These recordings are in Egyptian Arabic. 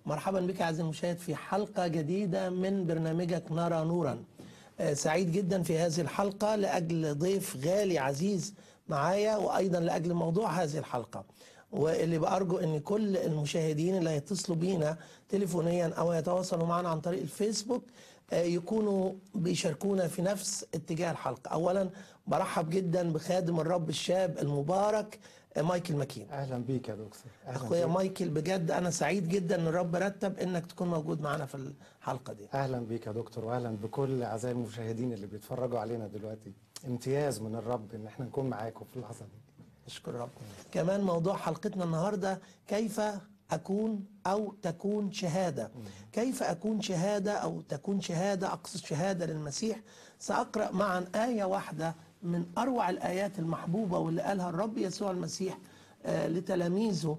مرحبا بك عزيزي المشاهد في حلقة جديدة من برنامجك نرى نورا آه، سعيد جدا في هذه الحلقة لأجل ضيف غالي عزيز معايا وأيضا لأجل موضوع هذه الحلقة واللي بأرجو أن كل المشاهدين اللي هيتصلوا بينا تليفونيا أو يتواصلوا معنا عن طريق الفيسبوك آه، يكونوا بيشاركونا في نفس اتجاه الحلقة أولا برحب جدا بخادم الرب الشاب المبارك آه، مايكل ماكين اهلا بيك يا دكتور اهلا اخويا بيك. مايكل بجد انا سعيد جدا ان الرب رتب انك تكون موجود معنا في الحلقه دي اهلا بيك يا دكتور واهلا بكل اعزائي المشاهدين اللي بيتفرجوا علينا دلوقتي امتياز من الرب ان احنا نكون معاكم في اللحظه دي اشكر رب كمان موضوع حلقتنا النهارده كيف اكون او تكون شهاده كيف اكون شهاده او تكون شهاده اقصد شهاده للمسيح ساقرا معا ايه واحده من اروع الايات المحبوبه واللي قالها الرب يسوع المسيح آه، لتلاميذه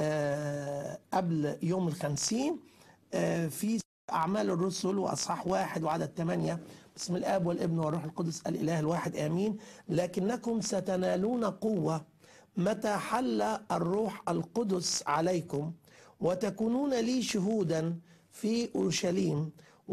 آه، قبل يوم الخمسين آه، في أعمال الرسل وأصحاح واحد وعدد ثمانية بسم الآب والابن والروح القدس الإله الواحد آمين لكنكم ستنالون قوة متى حل الروح القدس عليكم وتكونون لي شهودا في أورشليم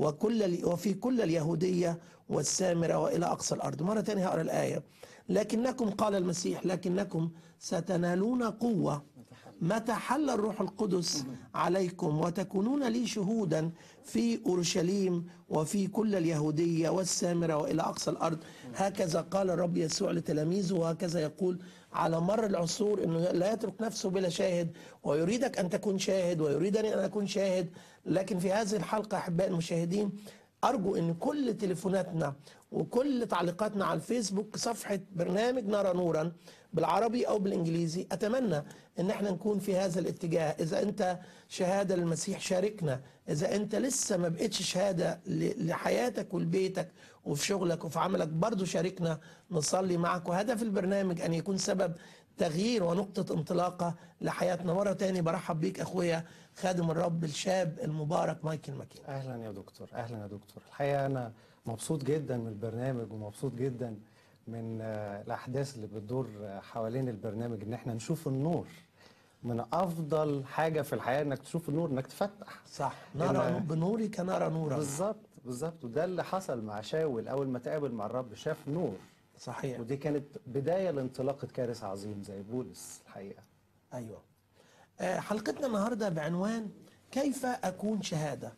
وكل وفي كل اليهودية والسامرة وإلى أقصى الأرض مرة تانية هقرأ الآية لكنكم قال المسيح لكنكم ستنالون قوة متى حل الروح القدس عليكم وتكونون لي شهودا في اورشليم وفي كل اليهوديه والسامره والى اقصى الارض هكذا قال الرب يسوع لتلاميذه وهكذا يقول على مر العصور انه لا يترك نفسه بلا شاهد ويريدك ان تكون شاهد ويريدني ان اكون شاهد لكن في هذه الحلقه احبائي المشاهدين ارجو ان كل تليفوناتنا وكل تعليقاتنا على الفيسبوك صفحه برنامج نرى نورا بالعربي او بالانجليزي اتمنى ان احنا نكون في هذا الاتجاه اذا انت شهاده للمسيح شاركنا اذا انت لسه ما بقتش شهاده ل- لحياتك ولبيتك وفي شغلك وفي عملك برضو شاركنا نصلي معك وهدف البرنامج ان يكون سبب تغيير ونقطة انطلاقة لحياتنا مرة تاني برحب بيك أخويا خادم الرب الشاب المبارك مايكل ماكين اهلا يا دكتور اهلا يا دكتور الحقيقه انا مبسوط جدا من البرنامج ومبسوط جدا من آه، الاحداث اللي بتدور آه، حوالين البرنامج ان احنا نشوف النور من افضل حاجه في الحياه انك تشوف النور انك تفتح صح نرى إن- بنورك نرى نورا بالظبط بالظبط وده اللي حصل مع شاول اول ما تقابل مع الرب شاف نور صحيح ودي كانت بدايه لانطلاقه كارث عظيم زي بولس الحقيقه ايوه آه، حلقتنا النهارده بعنوان كيف اكون شهاده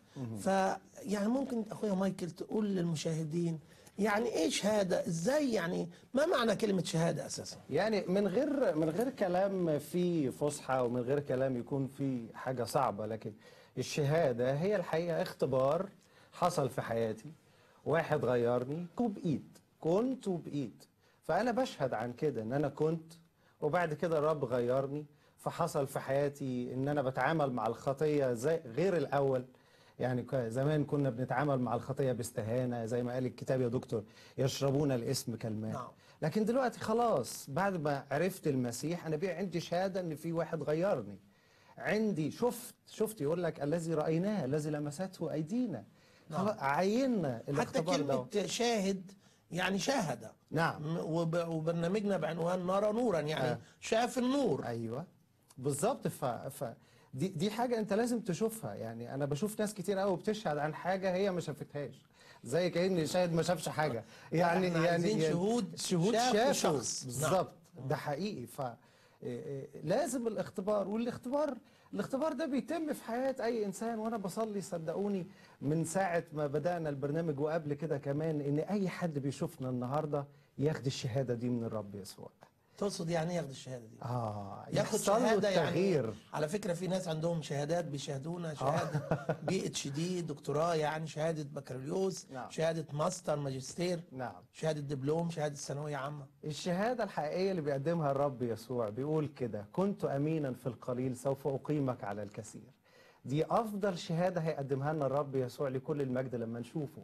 فيعني ممكن اخويا مايكل تقول للمشاهدين يعني ايه شهاده ازاي يعني ما معنى كلمه شهاده اساسا يعني من غير من غير كلام فيه فصحى ومن غير كلام يكون فيه حاجه صعبه لكن الشهاده هي الحقيقه اختبار حصل في حياتي واحد غيرني وبقيت كنت وبقيت فانا بشهد عن كده ان انا كنت وبعد كده الرب غيرني فحصل في حياتي ان انا بتعامل مع الخطيه زي غير الاول يعني ك- زمان كنا بنتعامل مع الخطيه باستهانه زي ما قال الكتاب يا دكتور يشربون الاسم كالماء نعم. لكن دلوقتي خلاص بعد ما عرفت المسيح انا بقى عندي شهاده ان في واحد غيرني عندي شفت شفت يقول لك الذي رايناه الذي لمسته ايدينا نعم. خلاص عينا حتى الاختبار ده كلمه شاهد يعني شاهد نعم م- وب- وبرنامجنا بعنوان نرى نورا يعني آه. شاف النور ايوه بالظبط ف... ف دي دي حاجه انت لازم تشوفها يعني انا بشوف ناس كتير قوي بتشهد عن حاجه هي ما شافتهاش زي كأن شاهد ما شافش حاجه يعني إحنا يعني عايزين يعني شهود شهود شافوا شافوا شخص. بالظبط ده حقيقي ف إيه إيه لازم الاختبار والاختبار الاختبار ده بيتم في حياة أي إنسان وأنا بصلي صدقوني من ساعة ما بدأنا البرنامج وقبل كده كمان إن أي حد بيشوفنا النهاردة ياخد الشهادة دي من الرب يسوع تقصد يعني ايه ياخد الشهاده دي آه ياخد يحصل له شهاده يعني التغيير على فكره في ناس عندهم شهادات بيشهدونا شهاده بي اتش دي دكتوراه يعني شهاده بكالوريوس نعم. شهاده ماستر ماجستير نعم شهاده دبلوم شهاده ثانويه عامه الشهادة الحقيقية اللي بيقدمها الرب يسوع بيقول كده كنت أمينا في القليل سوف أقيمك على الكثير دي أفضل شهادة هيقدمها لنا الرب يسوع لكل المجد لما نشوفه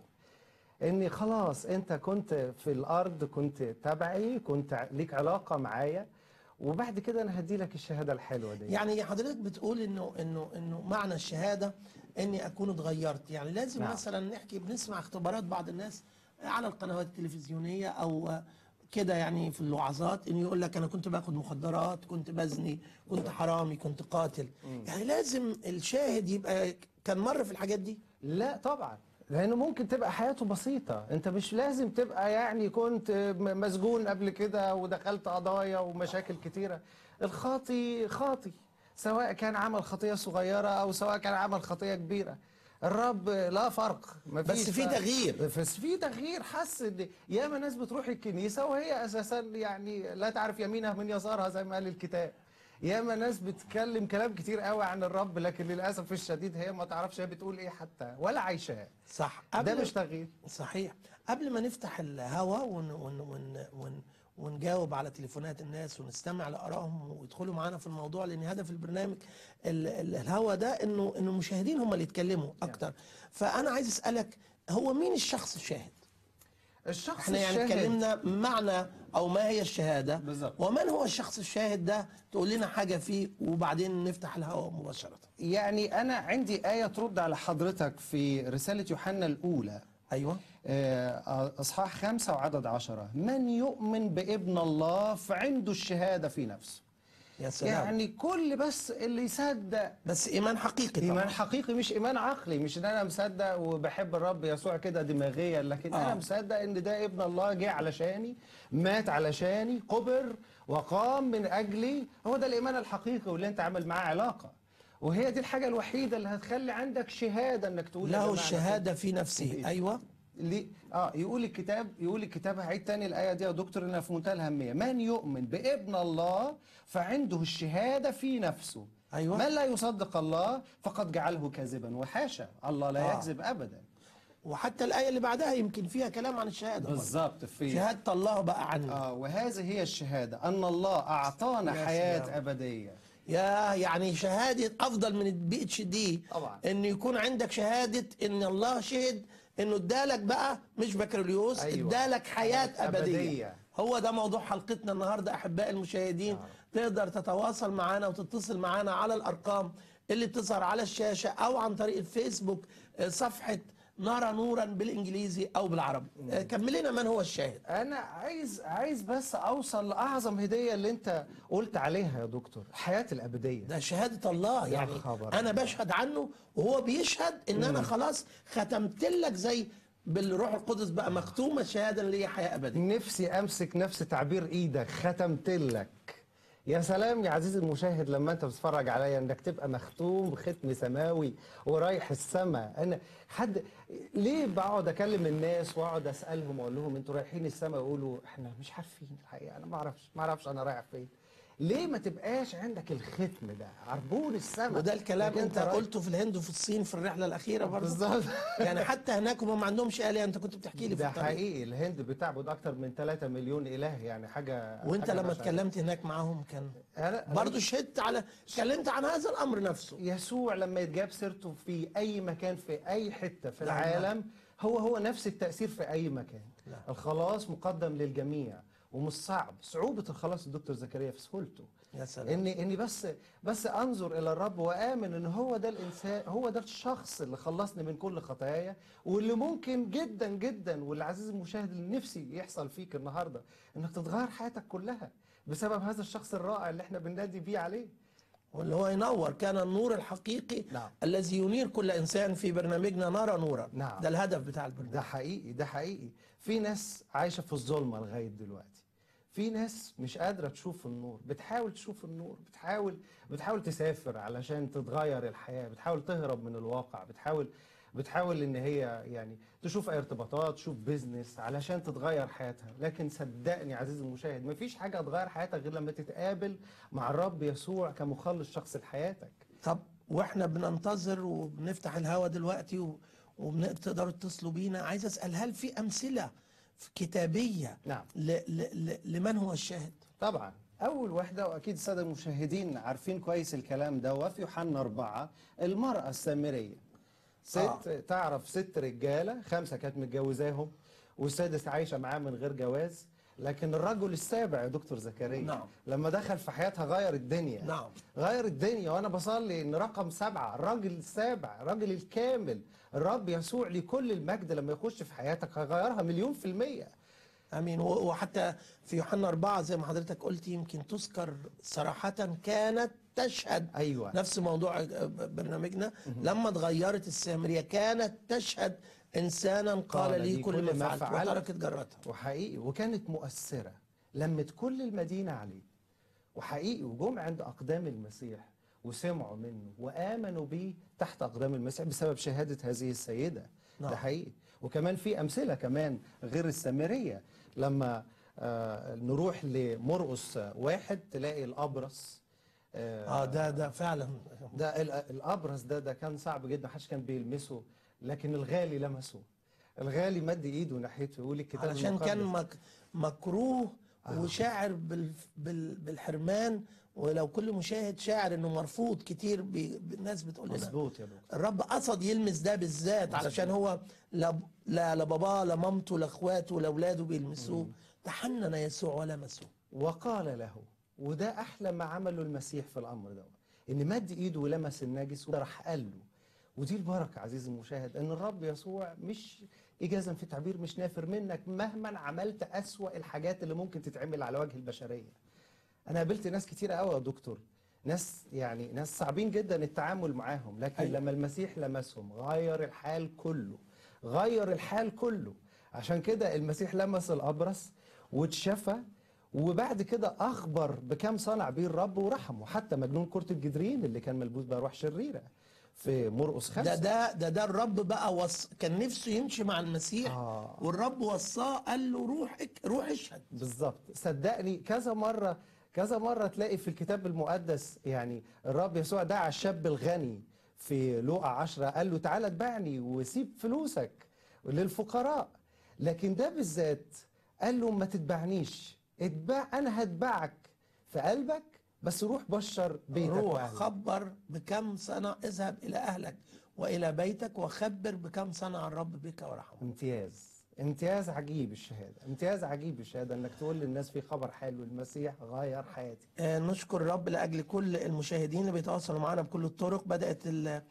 إني خلاص أنت كنت في الأرض كنت تبعي كنت ع- ليك علاقة معايا وبعد كده أنا هدي لك الشهادة الحلوة دي يعني حضرتك بتقول انه انه انه معنى الشهاده اني اكون اتغيرت يعني لازم نعم. مثلا نحكي بنسمع اختبارات بعض الناس على القنوات التلفزيونيه او كده يعني في الوعظات انه يقول لك انا كنت باخد مخدرات كنت بزني كنت حرامي كنت قاتل يعني لازم الشاهد يبقى كان مر في الحاجات دي لا طبعا لانه ممكن تبقى حياته بسيطه انت مش لازم تبقى يعني كنت م- مسجون قبل كده ودخلت قضايا ومشاكل كتيره الخاطي خاطي سواء كان عمل خطيه صغيره او سواء كان عمل خطيه كبيره الرب لا فرق مفيش بس في فرق. تغيير. بس في تغيير حس ان ياما ناس بتروح الكنيسه وهي اساسا يعني لا تعرف يمينها من يسارها زي ما قال الكتاب ياما ناس بتتكلم كلام كتير قوي عن الرب لكن للاسف الشديد هي ما تعرفش هي بتقول ايه حتى ولا عايشاه صح ده مش تغيير صحيح قبل ما نفتح الهوا ون ون ون ون ونجاوب على تليفونات الناس ونستمع لارائهم ويدخلوا معانا في الموضوع لان هدف البرنامج ال- ال- الهوا ده انه انه المشاهدين هم اللي يتكلموا اكتر فانا عايز اسالك هو مين الشخص الشاهد؟ الشخص احنا يعني الشاهد اتكلمنا معنى او ما هي الشهاده بالظبط. ومن هو الشخص الشاهد ده تقول لنا حاجه فيه وبعدين نفتح الهوا مباشره يعني انا عندي ايه ترد على حضرتك في رساله يوحنا الاولى ايوه آه، اصحاح خمسة وعدد عشرة من يؤمن بابن الله فعنده الشهاده في نفسه يا سلام يعني كل بس اللي يصدق بس ايمان حقيقي طبعا ايمان حقيقي مش ايمان عقلي مش ان انا مصدق وبحب الرب يسوع كده دماغيا لكن آه. انا مصدق ان ده ابن الله جه علشاني مات علشاني قبر وقام من اجلي هو ده الايمان الحقيقي واللي انت عامل معاه علاقه وهي دي الحاجه الوحيده اللي هتخلي عندك شهاده انك تقول يا له جماعة الشهاده في نفسه ايوه ليه؟ اه يقول الكتاب يقول الكتاب هعيد تاني الايه دي يا دكتور انها في منتهى الاهميه من يؤمن بابن الله فعنده الشهاده في نفسه أيوة. من لا يصدق الله فقد جعله كاذبا وحاشا الله لا آه. يكذب ابدا وحتى الآية اللي بعدها يمكن فيها كلام عن الشهادة برضه. بالظبط في شهادة الله بقى عني اه وهذه هي الشهاده ان الله اعطانا يا حياه سلام. ابديه يا يعني شهادة أفضل من البي اتش دي طبعا. إن يكون عندك شهادة إن الله شهد إنه ادالك بقى مش بكالوريوس أيوة. ادالك حياة حياة أبدية. أبدية. هو ده موضوع حلقتنا النهاردة أحباء المشاهدين تقدر تتواصل معنا وتتصل معنا على الأرقام اللي بتظهر على الشاشة أو عن طريق الفيسبوك آه، صفحة نرى نورا بالإنجليزي أو بالعربي آه، كمل لنا من هو الشاهد انا عايز عايز بس اوصل لاعظم هديه اللي انت قلت عليها يا دكتور الحياه الابديه ده شهادة الله يا يعني خبر. أنا بشهد عنه وهو بيشهد إن أنا خلاص ختمت لك زي بالروح القدس بقى مختومة الشهادة اللي هي حياة أبدية نفسي امسك نفس تعبير ايدك ختمت لك يا سلام يا عزيزي المشاهد لما انت بتتفرج عليا انك تبقى مختوم بختم سماوي ورايح السماء انا حد ليه بقعد اكلم الناس واقعد اسالهم واقول لهم انتوا رايحين السماء يقولوا احنا مش عارفين الحقيقه انا ما اعرفش ما اعرفش انا رايح فين ليه ما تبقاش عندك الختم ده عربون السماء وده الكلام لكن أنت رايح- قلته في الهند وفي الصين في الرحلة الأخيرة برضه بالظبط يعني حتى هناك هم ما عندهمش آلهة أنت كنت بتحكي لي في ده الطريق حقيقي الهند بتعبد اكتر من 3 مليون اله يعني حاجه وأنت حاجة لما بشعة. اتكلمت هناك معاهم كان أنا- برضه شهدت على اتكلمت عن هذا الأمر نفسه يسوع لما يتجاب سيرته في اي مكان في اي حته في نعم، العالم هو هو نفس التاثير في اي مكان نعم. الخلاص مقدم للجميع ومش صعب صعوبه الخلاص الدكتور زكريا في سهولته يا سلام اني اني بس بس انظر الى الرب وامن ان هو ده الانسان هو ده الشخص اللي خلصني من كل خطاياي واللي ممكن جدا جدا واللي عزيز المشاهد اللي نفسي يحصل فيك النهارده انك تتغير حياتك كلها بسبب هذا الشخص الرائع اللي احنا بننادي بيه عليه واللي هو ينور كان النور الحقيقي نعم. الذي ينير كل إنسان في برنامجنا نرى نورا نعم. ده الهدف بتاع البرنامج ده حقيقي ده حقيقي في ناس عايشة في الظلمة لغاية دلوقتي في ناس مش قادرة تشوف النور بتحاول تشوف النور بتحاول بتحاول تسافر علشان تتغير الحياة بتحاول تهرب من الواقع بتحاول بتحاول ان هي يعني تشوف اي ارتباطات تشوف بيزنس علشان تتغير حياتها لكن صدقني عزيزي المشاهد مفيش حاجة هتغير حياتك غير لما تتقابل مع الرب يسوع كمخلص شخص لحياتك طب واحنا بننتظر وبنفتح الهوا دلوقتي و... وبتقدروا تتصلوا بينا عايز اسال هل في امثله في كتابيه نعم. ل... ل... ل... لمن هو الشاهد؟ طبعا اول واحده واكيد الساده المشاهدين عارفين كويس الكلام ده وفي يوحنا أربعة المراه السامريه ست آه. آه. تعرف ست رجاله خمسه كانت متجوزاهم والسادس عايشه معاه من غير جواز لكن الرجل السابع يا دكتور زكريا نعم. لما دخل في حياتها غير الدنيا نعم. غير الدنيا وانا بصلي ان رقم سبعة الراجل السابع الراجل الكامل الرب يسوع لكل المجد لما يخش في حياتك هيغيرها مليون في المية امين و- وحتى في يوحنا أربعة زي ما حضرتك قلت يمكن تذكر صراحة كانت تشهد ايوه نفس موضوع برنامجنا لما اتغيرت السامرية كانت تشهد إنسانا قال لي كل ما فعلت وتركت جرتها وحقيقي وكانت مؤثرة لمت كل المدينة عليه وحقيقي وجم عند أقدام المسيح وسمعوا منه وآمنوا بيه تحت أقدام المسيح بسبب شهادة هذه السيدة نعم. ده حقيقي وكمان في أمثلة كمان غير السامرية لما آه نروح لمرقس واحد تلاقي الأبرص اه ده ده فعلا ده ال- الابرص ده ده كان صعب جدا محدش كان بيلمسه لكن الغالي لمسه الغالي مد ايده ناحيته يقول الكتاب علشان المقدس كان مك مكروه وشاعر بال بال بالحرمان ولو كل مشاهد شاعر انه مرفوض كتير بي الناس بتقول لنا مظبوط يا دكتور الرب قصد يلمس ده بالذات علشان هو لا لا لا باباه لا مامته لا اخواته لا اولاده بيلمسوه تحنن يسوع ولمسه وقال له وده احلى ما عمله المسيح في الامر ده ان مد ايده ولمس النجس وده راح قال له ودي البركه عزيزي المشاهد ان الرب يسوع مش اجازا في تعبير مش نافر منك مهما عملت اسوا الحاجات اللي ممكن تتعمل على وجه البشريه انا قابلت ناس كتير قوي يا دكتور ناس يعني ناس صعبين جدا التعامل معاهم لكن أيوة. لما المسيح لمسهم غير الحال كله غير الحال كله عشان كده المسيح لمس الابرص واتشفى وبعد كده اخبر بكم صنع بيه الرب ورحمه حتى مجنون كرة الجدرين اللي كان ملبوس بارواح شريره في مرقس خمسة ده ده ده ده الرب بقى وص... كان نفسه يمشي مع المسيح آه. والرب وصاه قال له روح اك... روح اشهد بالظبط صدقني كذا مرة كذا مرة تلاقي في الكتاب المقدس يعني الرب يسوع دعا الشاب الغني في لوقا عشرة قال له تعالى اتبعني وسيب فلوسك للفقراء لكن ده بالذات قال له ما تتبعنيش اتبع انا هتبعك في قلبك بس روح بشر بيتك روح وأهلك. خبر بكم صنع اذهب الى اهلك والى بيتك وخبر بكم صنع الرب بك ورحمه امتياز امتياز عجيب الشهادة امتياز عجيب الشهادة انك تقول للناس في خبر حلو المسيح غير حياتي آه نشكر الرب لاجل كل المشاهدين اللي بيتواصلوا معنا بكل الطرق بدات ال- آه،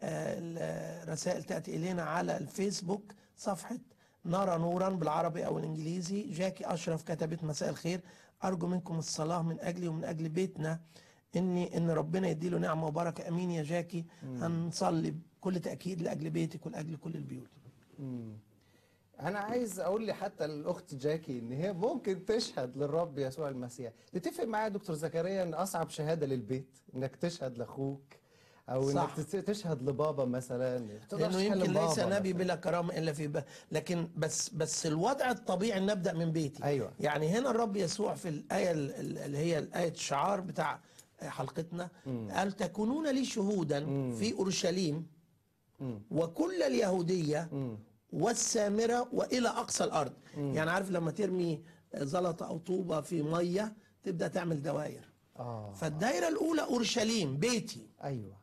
الرسائل تاتي الينا على الفيسبوك صفحه نرى نورا بالعربي او الانجليزي جاكي اشرف كتبت مساء الخير ارجو منكم الصلاه من اجلي ومن اجل بيتنا اني ان ربنا يديله نعمه وبركه امين يا جاكي هنصلي بكل تاكيد لاجل بيتك ولاجل كل البيوت مم. انا عايز اقول لي حتى الاخت جاكي ان هي ممكن تشهد للرب يسوع المسيح تتفق معايا يا دكتور زكريا ان اصعب شهاده للبيت انك تشهد لاخوك او صح. انك تت- تشهد لبابا مثلا ما تقدرش لانه يمكن تكلم ليس بابا نبي مثلاً. بلا كرامه الا في ب... لكن بس بس الوضع الطبيعي ان نبدا من بيتي أيوة. يعني هنا الرب يسوع في الايه ال- ال- اللي هي الايه الشعار بتاع حلقتنا قال تكونون لي شهودا في اورشليم مم. وكل اليهوديه مم. والسامره والى اقصى الارض يعني عارف لما ترمي زلطه او طوبه في ميه تبدا تعمل دوائر اه فالدايره الاولى اورشليم بيتي ايوه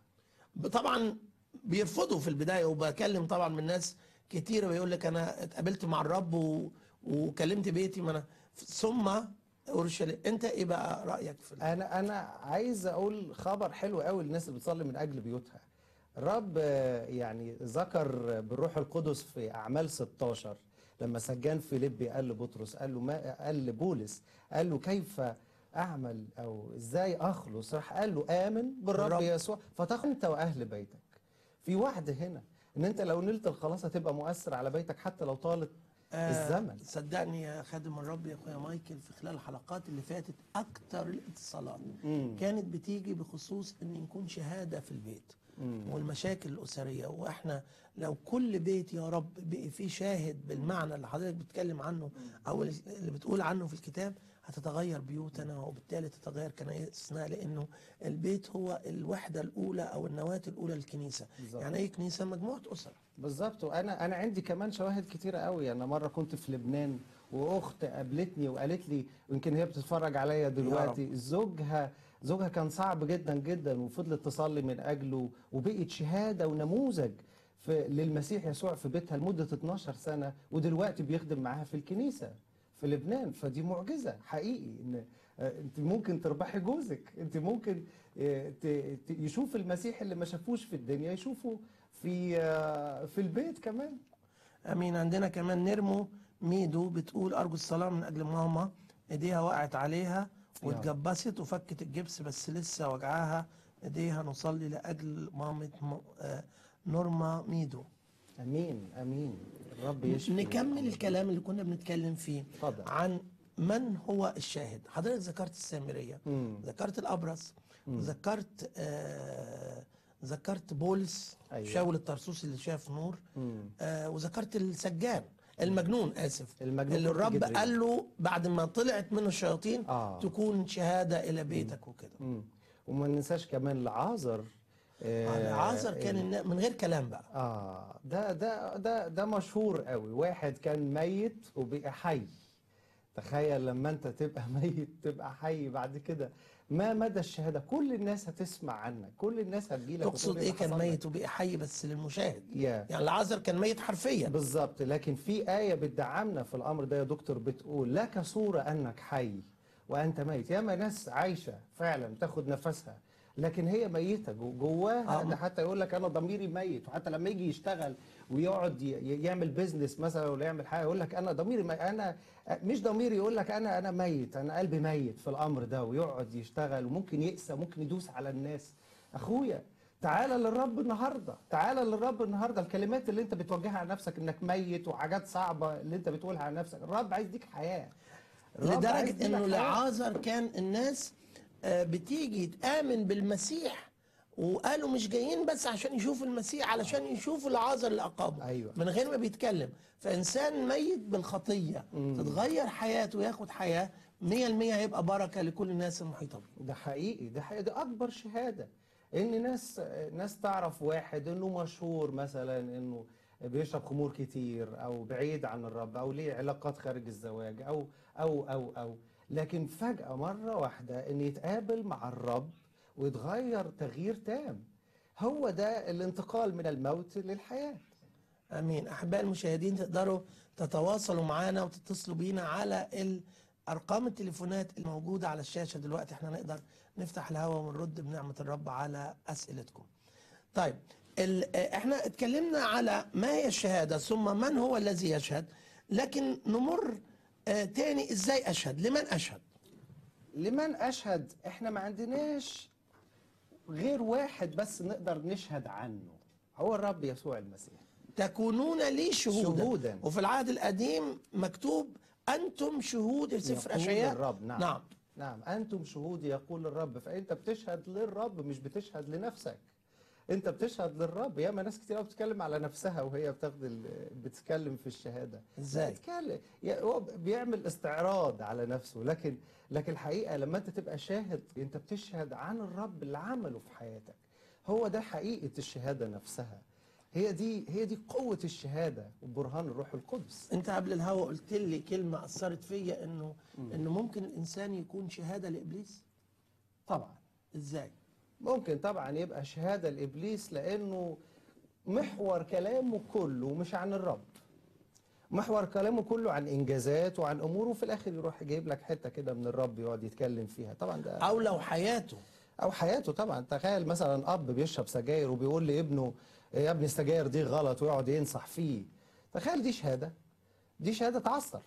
طبعا بيرفضوا في البدايه وبكلم طبعا من ناس كتير بيقول لك انا اتقابلت مع الرب و... وكلمت بيتي ما انا ثم اورشليم انت ايه بقى رايك في ال- انا انا عايز اقول خبر حلو قوي للناس اللي بتصلي من اجل بيوتها الرب آه، يعني ذكر بالروح القدس في اعمال 16 لما سجان فيليبي قال لبطرس قال له ما قال لبولس قال له كيف اعمل او ازاي اخلص راح قال له امن بالرب بالرب. يسوع فتخ انت واهل بيتك في وعد هنا ان انت لو نلت الخلاص هتبقى مؤثر على بيتك حتى لو طالت الزمن صدقني يا خادم الرب يا اخويا مايكل في خلال الحلقات اللي فاتت اكتر الاتصالات مم. كانت بتيجي بخصوص ان يكون شهاده في البيت والمشاكل الاسريه واحنا لو كل بيت يا رب بقي فيه شاهد بالمعنى اللي حضرتك بتتكلم عنه او اللي بتقول عنه في الكتاب هتتغير بيوتنا وبالتالي تتغير كنائسنا لانه البيت هو الوحده الاولى او النواه الاولى للكنيسه بالظبط. يعني اي كنيسه مجموعه اسر بالظبط وانا انا عندي كمان شواهد كتيره قوي انا مره كنت في لبنان واخت قابلتني وقالت لي ويمكن هي بتتفرج عليا دلوقتي زوجها زوجها كان صعب جدا جدا وفضلت تصلي من اجله وبقت شهاده ونموذج في للمسيح يسوع في بيتها لمده 12 سنه ودلوقتي بيخدم معاها في الكنيسه في لبنان فدي معجزه حقيقي ان آه، انت ممكن تربحي جوزك انت ممكن آه، ت- ت- يشوف المسيح اللي ما شافوش في الدنيا يشوفه في آه، في البيت كمان امين عندنا كمان نرمو ميدو بتقول ارجو الصلاه من اجل ماما ايديها وقعت عليها واتجبست وفكت الجبس بس لسه وجعاها ايديها نصلي لاجل مامة م- آه، نورما ميدو امين امين الرب يشفي نكمل الكلام اللي كنا بنتكلم فيه اتفضل. عن من هو الشاهد حضرتك ذكرت السامريه مم. ذكرت الابرص وذكرت آه ذكرت بولس أيوة. شاول الطرسوس اللي شاف نور مم. آه وذكرت السجان المجنون اسف المجنون اللي الرب جدري. قال له بعد ما طلعت منه الشياطين آه. تكون شهاده الى بيتك وكده مم. وما ننساش كمان لعازر آه، عازر كان النا- من غير كلام بقى اه ده ده ده ده مشهور قوي واحد كان ميت وبقى حي تخيل لما انت تبقى ميت تبقى حي بعد كده ما مدى الشهاده كل الناس هتسمع عنك كل الناس هتجيلك تقصد وتقول ايه اللي كان حصل لك. ميت وبقى حي بس للمشاهد يا يعني العازر كان ميت حرفيا بالظبط لكن في آية بتدعمنا في الأمر ده يا دكتور بتقول لك صورة أنك حي وأنت ميت ياما ناس عايشة فعلا تاخد نفسها لكن هي ميتة جو- جواها آه. ده حتى يقول لك أنا ضميري ميت وحتى لما يجي يشتغل ويقعد ي- ي- يعمل بيزنس مثلا ولا يعمل حاجة يقول لك أنا ضميري ميت أنا مش ضميري يقول لك أنا أنا ميت أنا قلبي ميت في الأمر ده ويقعد يشتغل وممكن يقسى ممكن يدوس على الناس أخويا تعالى للرب النهارده تعالى للرب النهارده الكلمات اللي انت بتوجهها على نفسك انك ميت وحاجات صعبه اللي انت بتقولها على نفسك الرب عايز يديك حياه الرب عايز لدرجه يديلك انه حياة. لعازر كان الناس آه، بتيجي تامن بالمسيح وقالوا مش جايين بس عشان يشوفوا المسيح علشان يشوفوا العازر اللي اقامه أيوة. من غير ما بيتكلم فانسان ميت بالخطيه تتغير حياته وياخد حياه 100% هيبقى بركه لكل الناس المحيطه بيه ده حقيقي ده حقيقي ده اكبر شهاده ان ناس ناس تعرف واحد انه مشهور مثلا انه بيشرب خمور كتير او بعيد عن الرب او ليه علاقات خارج الزواج او او او او لكن فجاه مره واحده ان يتقابل مع الرب ويتغير تغيير تام هو ده الانتقال من الموت للحياه امين احباء المشاهدين تقدروا تتواصلوا معنا وتتصلوا بينا على ال- ارقام التليفونات الموجوده على الشاشه دلوقتي احنا نقدر نفتح الهواء ونرد بنعمه الرب على اسئلتكم طيب ال- آه، احنا اتكلمنا على ما هي الشهاده ثم من هو الذي يشهد لكن نمر آه، تاني ازاي اشهد لمن اشهد لمن اشهد احنا ما عندناش غير واحد بس نقدر نشهد عنه هو الرب يسوع المسيح تكونون لي شهودا, شهوداً. وفي العهد القديم مكتوب انتم شهود سفر يقول اشعياء الرب نعم نعم نعم انتم شهود يقول الرب فانت بتشهد للرب مش بتشهد لنفسك انت بتشهد للرب ياما ناس كتير قوي بتتكلم على نفسها وهي بتاخد ال- بتتكلم في الشهاده ازاي؟ بتتكلم يا- هو بيعمل استعراض على نفسه لكن لكن الحقيقه لما انت تبقى شاهد انت بتشهد عن الرب اللي عمله في حياتك هو ده حقيقه الشهاده نفسها هي دي هي دي قوه الشهاده وبرهان الروح القدس انت قبل الهوا قلت لي كلمه اثرت فيا انه انه ممكن الانسان يكون شهاده لابليس طبعا ازاي ممكن طبعا يبقى شهادة لإبليس لأنه محور كلامه كله مش عن الرب محور كلامه كله عن إنجازات وعن أمور وفي الآخر يروح جايب لك حتة كده من الرب يقعد يتكلم فيها طبعا ده او لو حياته أو حياته طبعا تخيل مثلا أب بيشرب سجاير وبيقول لابنه يا ابني السجاير دي غلط ويقعد ينصح فيه تخيل دي شهادة دي شهادة تعثر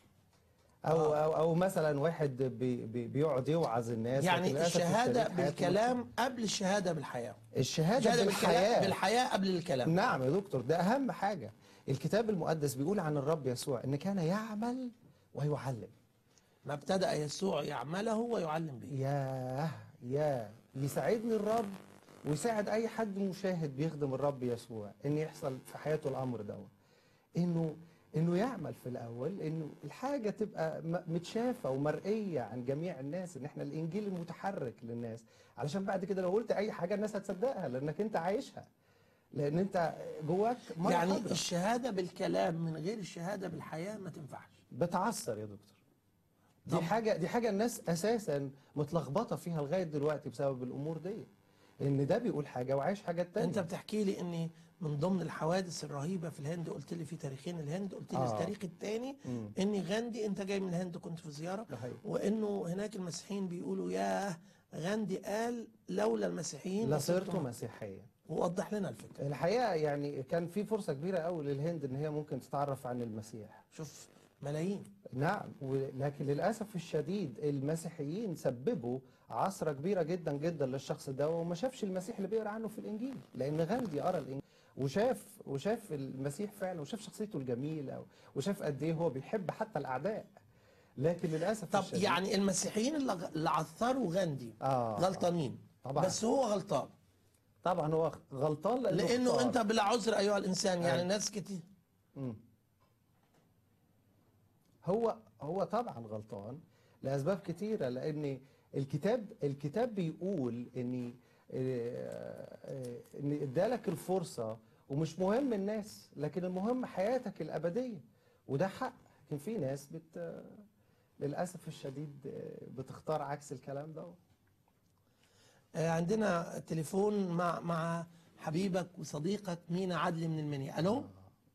أو أو أو مثلا واحد بي بي بيقعد يوعظ الناس لكن يعني للأسف الشهاده الشديد حياته بالكلام قبل الشهاده بالحياه الشهادة الشهاده بالحياة بالحياه بالحياه قبل الكلام نعم يا دكتور ده أهم حاجة الكتاب المقدس بيقول عن الرب يسوع إن كان يعمل ويعلم ما ابتدا يسوع يعمله ويعلم به ياه ياه يساعدني الرب ويساعد أي حد مشاهد بيخدم الرب يسوع إن يحصل في حياته الأمر ده إنه إنه يعمل في الأول إنه الحاجة تبقى م- متشافة ومرئية عن جميع الناس إن إحنا الإنجيل المتحرك للناس علشان بعد كده لو قلت أي حاجة الناس هتصدقها لأنك أنت عايشها لأن أنت جواك مرة يعني حاضرة. الشهاده بالكلام من غير الشهاده بالحياه ما تنفعش بتعثر يا دكتور دي طب- حاجه دي حاجه الناس اساسا متلخبطه فيها لغايه دلوقتي بسبب الامور دي ان ده بيقول حاجه وعايش حاجه تانية انت بتحكي لي ان من ضمن الحوادث الرهيبه في الهند قلت لي في تاريخين الهند قلت لي آه. التاريخ الثاني مم. ان غاندي انت جاي من الهند كنت في زياره ده حقيقي. وانه هناك المسيحيين بيقولوا ياه غاندي قال لولا المسيحيين لصرت لصرت مسيحيا ووضح لنا الفكره الحقيقه يعني كان في فرصه كبيره قوي للهند ان هي ممكن تتعرف عن المسيح شوف ملايين نعم و- لكن للاسف الشديد المسيحيين سببوا عثره كبيره جدا جدا للشخص ده وما شافش المسيح اللي بيقرا عنه في الانجيل لان غاندي قرا الانجيل وشاف وشاف المسيح فعلا وشاف شخصيته الجميله وشاف قد ايه هو بيحب حتى الاعداء لكن للاسف طب الشديد يعني المسيحيين اللي غ- اللي عثروا غاندي آه. غلطانين طبعاً. بس هو غلطان طبعا هو غلطان لانه, لانه اختار. انت بلا عذر ايها الانسان يعني أيوة. ناس كتير مم. هو هو طبعا غلطان لاسباب كتيره لان الكتاب الكتاب بيقول ان آه، آه، ان ادالك الفرصه ومش مهم الناس لكن المهم حياتك الابديه وده حق لكن في ناس بت للاسف الشديد آه، بتختار عكس الكلام ده آه، عندنا تليفون مع مع حبيبك وصديقك مينا عدلي من المنيا الو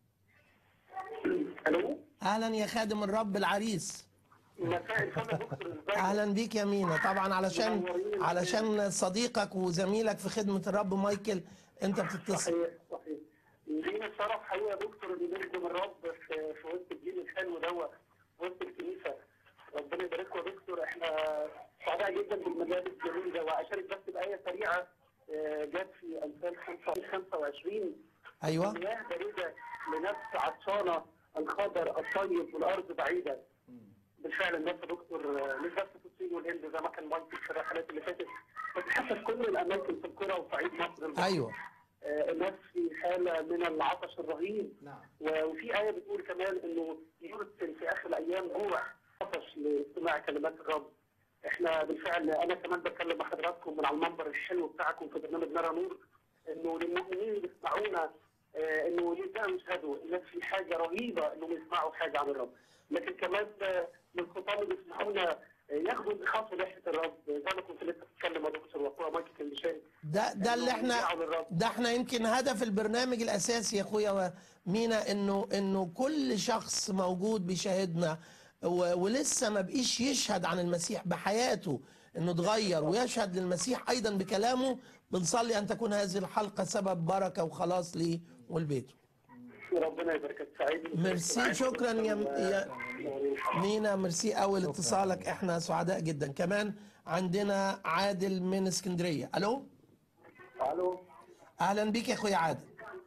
الو اهلا يا خادم الرب العريس مساء الفل يا دكتور ازيك اهلا بيك يا مينا طبعا علشان علشان صديقك وزميلك في خدمه الرب مايكل انت بتتصل صحيح صحيح لينا الشرف حقيقه يا دكتور ان نخدم الرب في, في وسط الجيل الحلو دوت في وسط الكنيسه ربنا يبارككم يا دكتور احنا سعداء جدا بالمجال الجميل ده واشارك بس بايه سريعه آه، جت في امثال 25 ايوه المياه بارده لنفس عطشانه الخضر الطيب والارض بعيده بالفعل الناس يا دكتور آه، مش بس في الصين والهند زي ما كان مايكل في الرحلات اللي فاتت بس حتى في كل الاماكن في القرى وصعيد مصر ايوه آه، الناس في حاله من العطش الرهيب نعم و- وفي ايه بتقول كمان انه يرسل في اخر الايام جوع عطش لاستماع كلمات الرب احنا بالفعل انا كمان بتكلم مع حضراتكم من على المنبر الحلو بتاعكم في برنامج نرى نور انه للمؤمنين اللي بيسمعونا آه، انه يبداوا يشهدوا الناس في حاجه رهيبه انهم يسمعوا حاجه عن الرب لكن كمان آه، من الخطاب اللي بيسمعونا آه، ياخدوا يخافوا ناحيه الرب زي ما كنت لسه بتتكلم يا دكتور واخويا مايكل كان بيشارك ده ده اللي احنا ده احنا يمكن هدف البرنامج الاساسي يا اخويا مينا انه انه كل شخص موجود بيشاهدنا و- ولسه ما بقيش يشهد عن المسيح بحياته انه اتغير ويشهد للمسيح ايضا بكلامه بنصلي ان تكون هذه الحلقه سبب بركه وخلاص ليه ولبيته ربنا يباركك سعيد ميرسي شكرا يا يا مينا ميرسي قوي لاتصالك احنا سعداء جدا كمان عندنا عادل من اسكندريه الو الو اهلا بيك يا اخويا عادل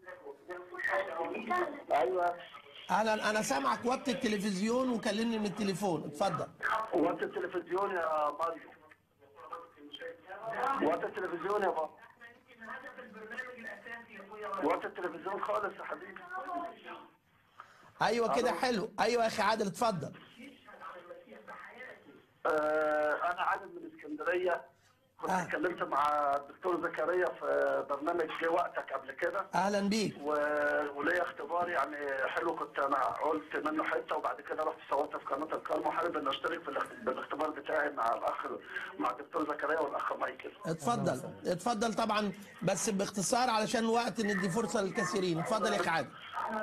ايوه اهلا انا سامعك وطي التلفزيون وكلمني من التليفون اتفضل وقت التلفزيون يا ماريو وقت التلفزيون يا بابا وقت التلفزيون خالص يا حبيبي ايوه كده حلو ايوه يا اخي عادل اتفضل آه انا عادل من اسكندريه كنت آه. اتكلمت مع الدكتور زكريا في برنامج جه وقتك قبل كده اهلا بيك و- وليا اختبار يعني حلو كنت انا قلت منه حته وبعد كده رحت صورت في قناه الكرم وحابب ان اشترك في الاخت- بالاختبار بتاعي مع الاخ مع الدكتور زكريا والاخ مايكل اتفضل اتفضل طبعا بس باختصار علشان وقت ندي فرصه للكثيرين اتفضل يا اخي عادل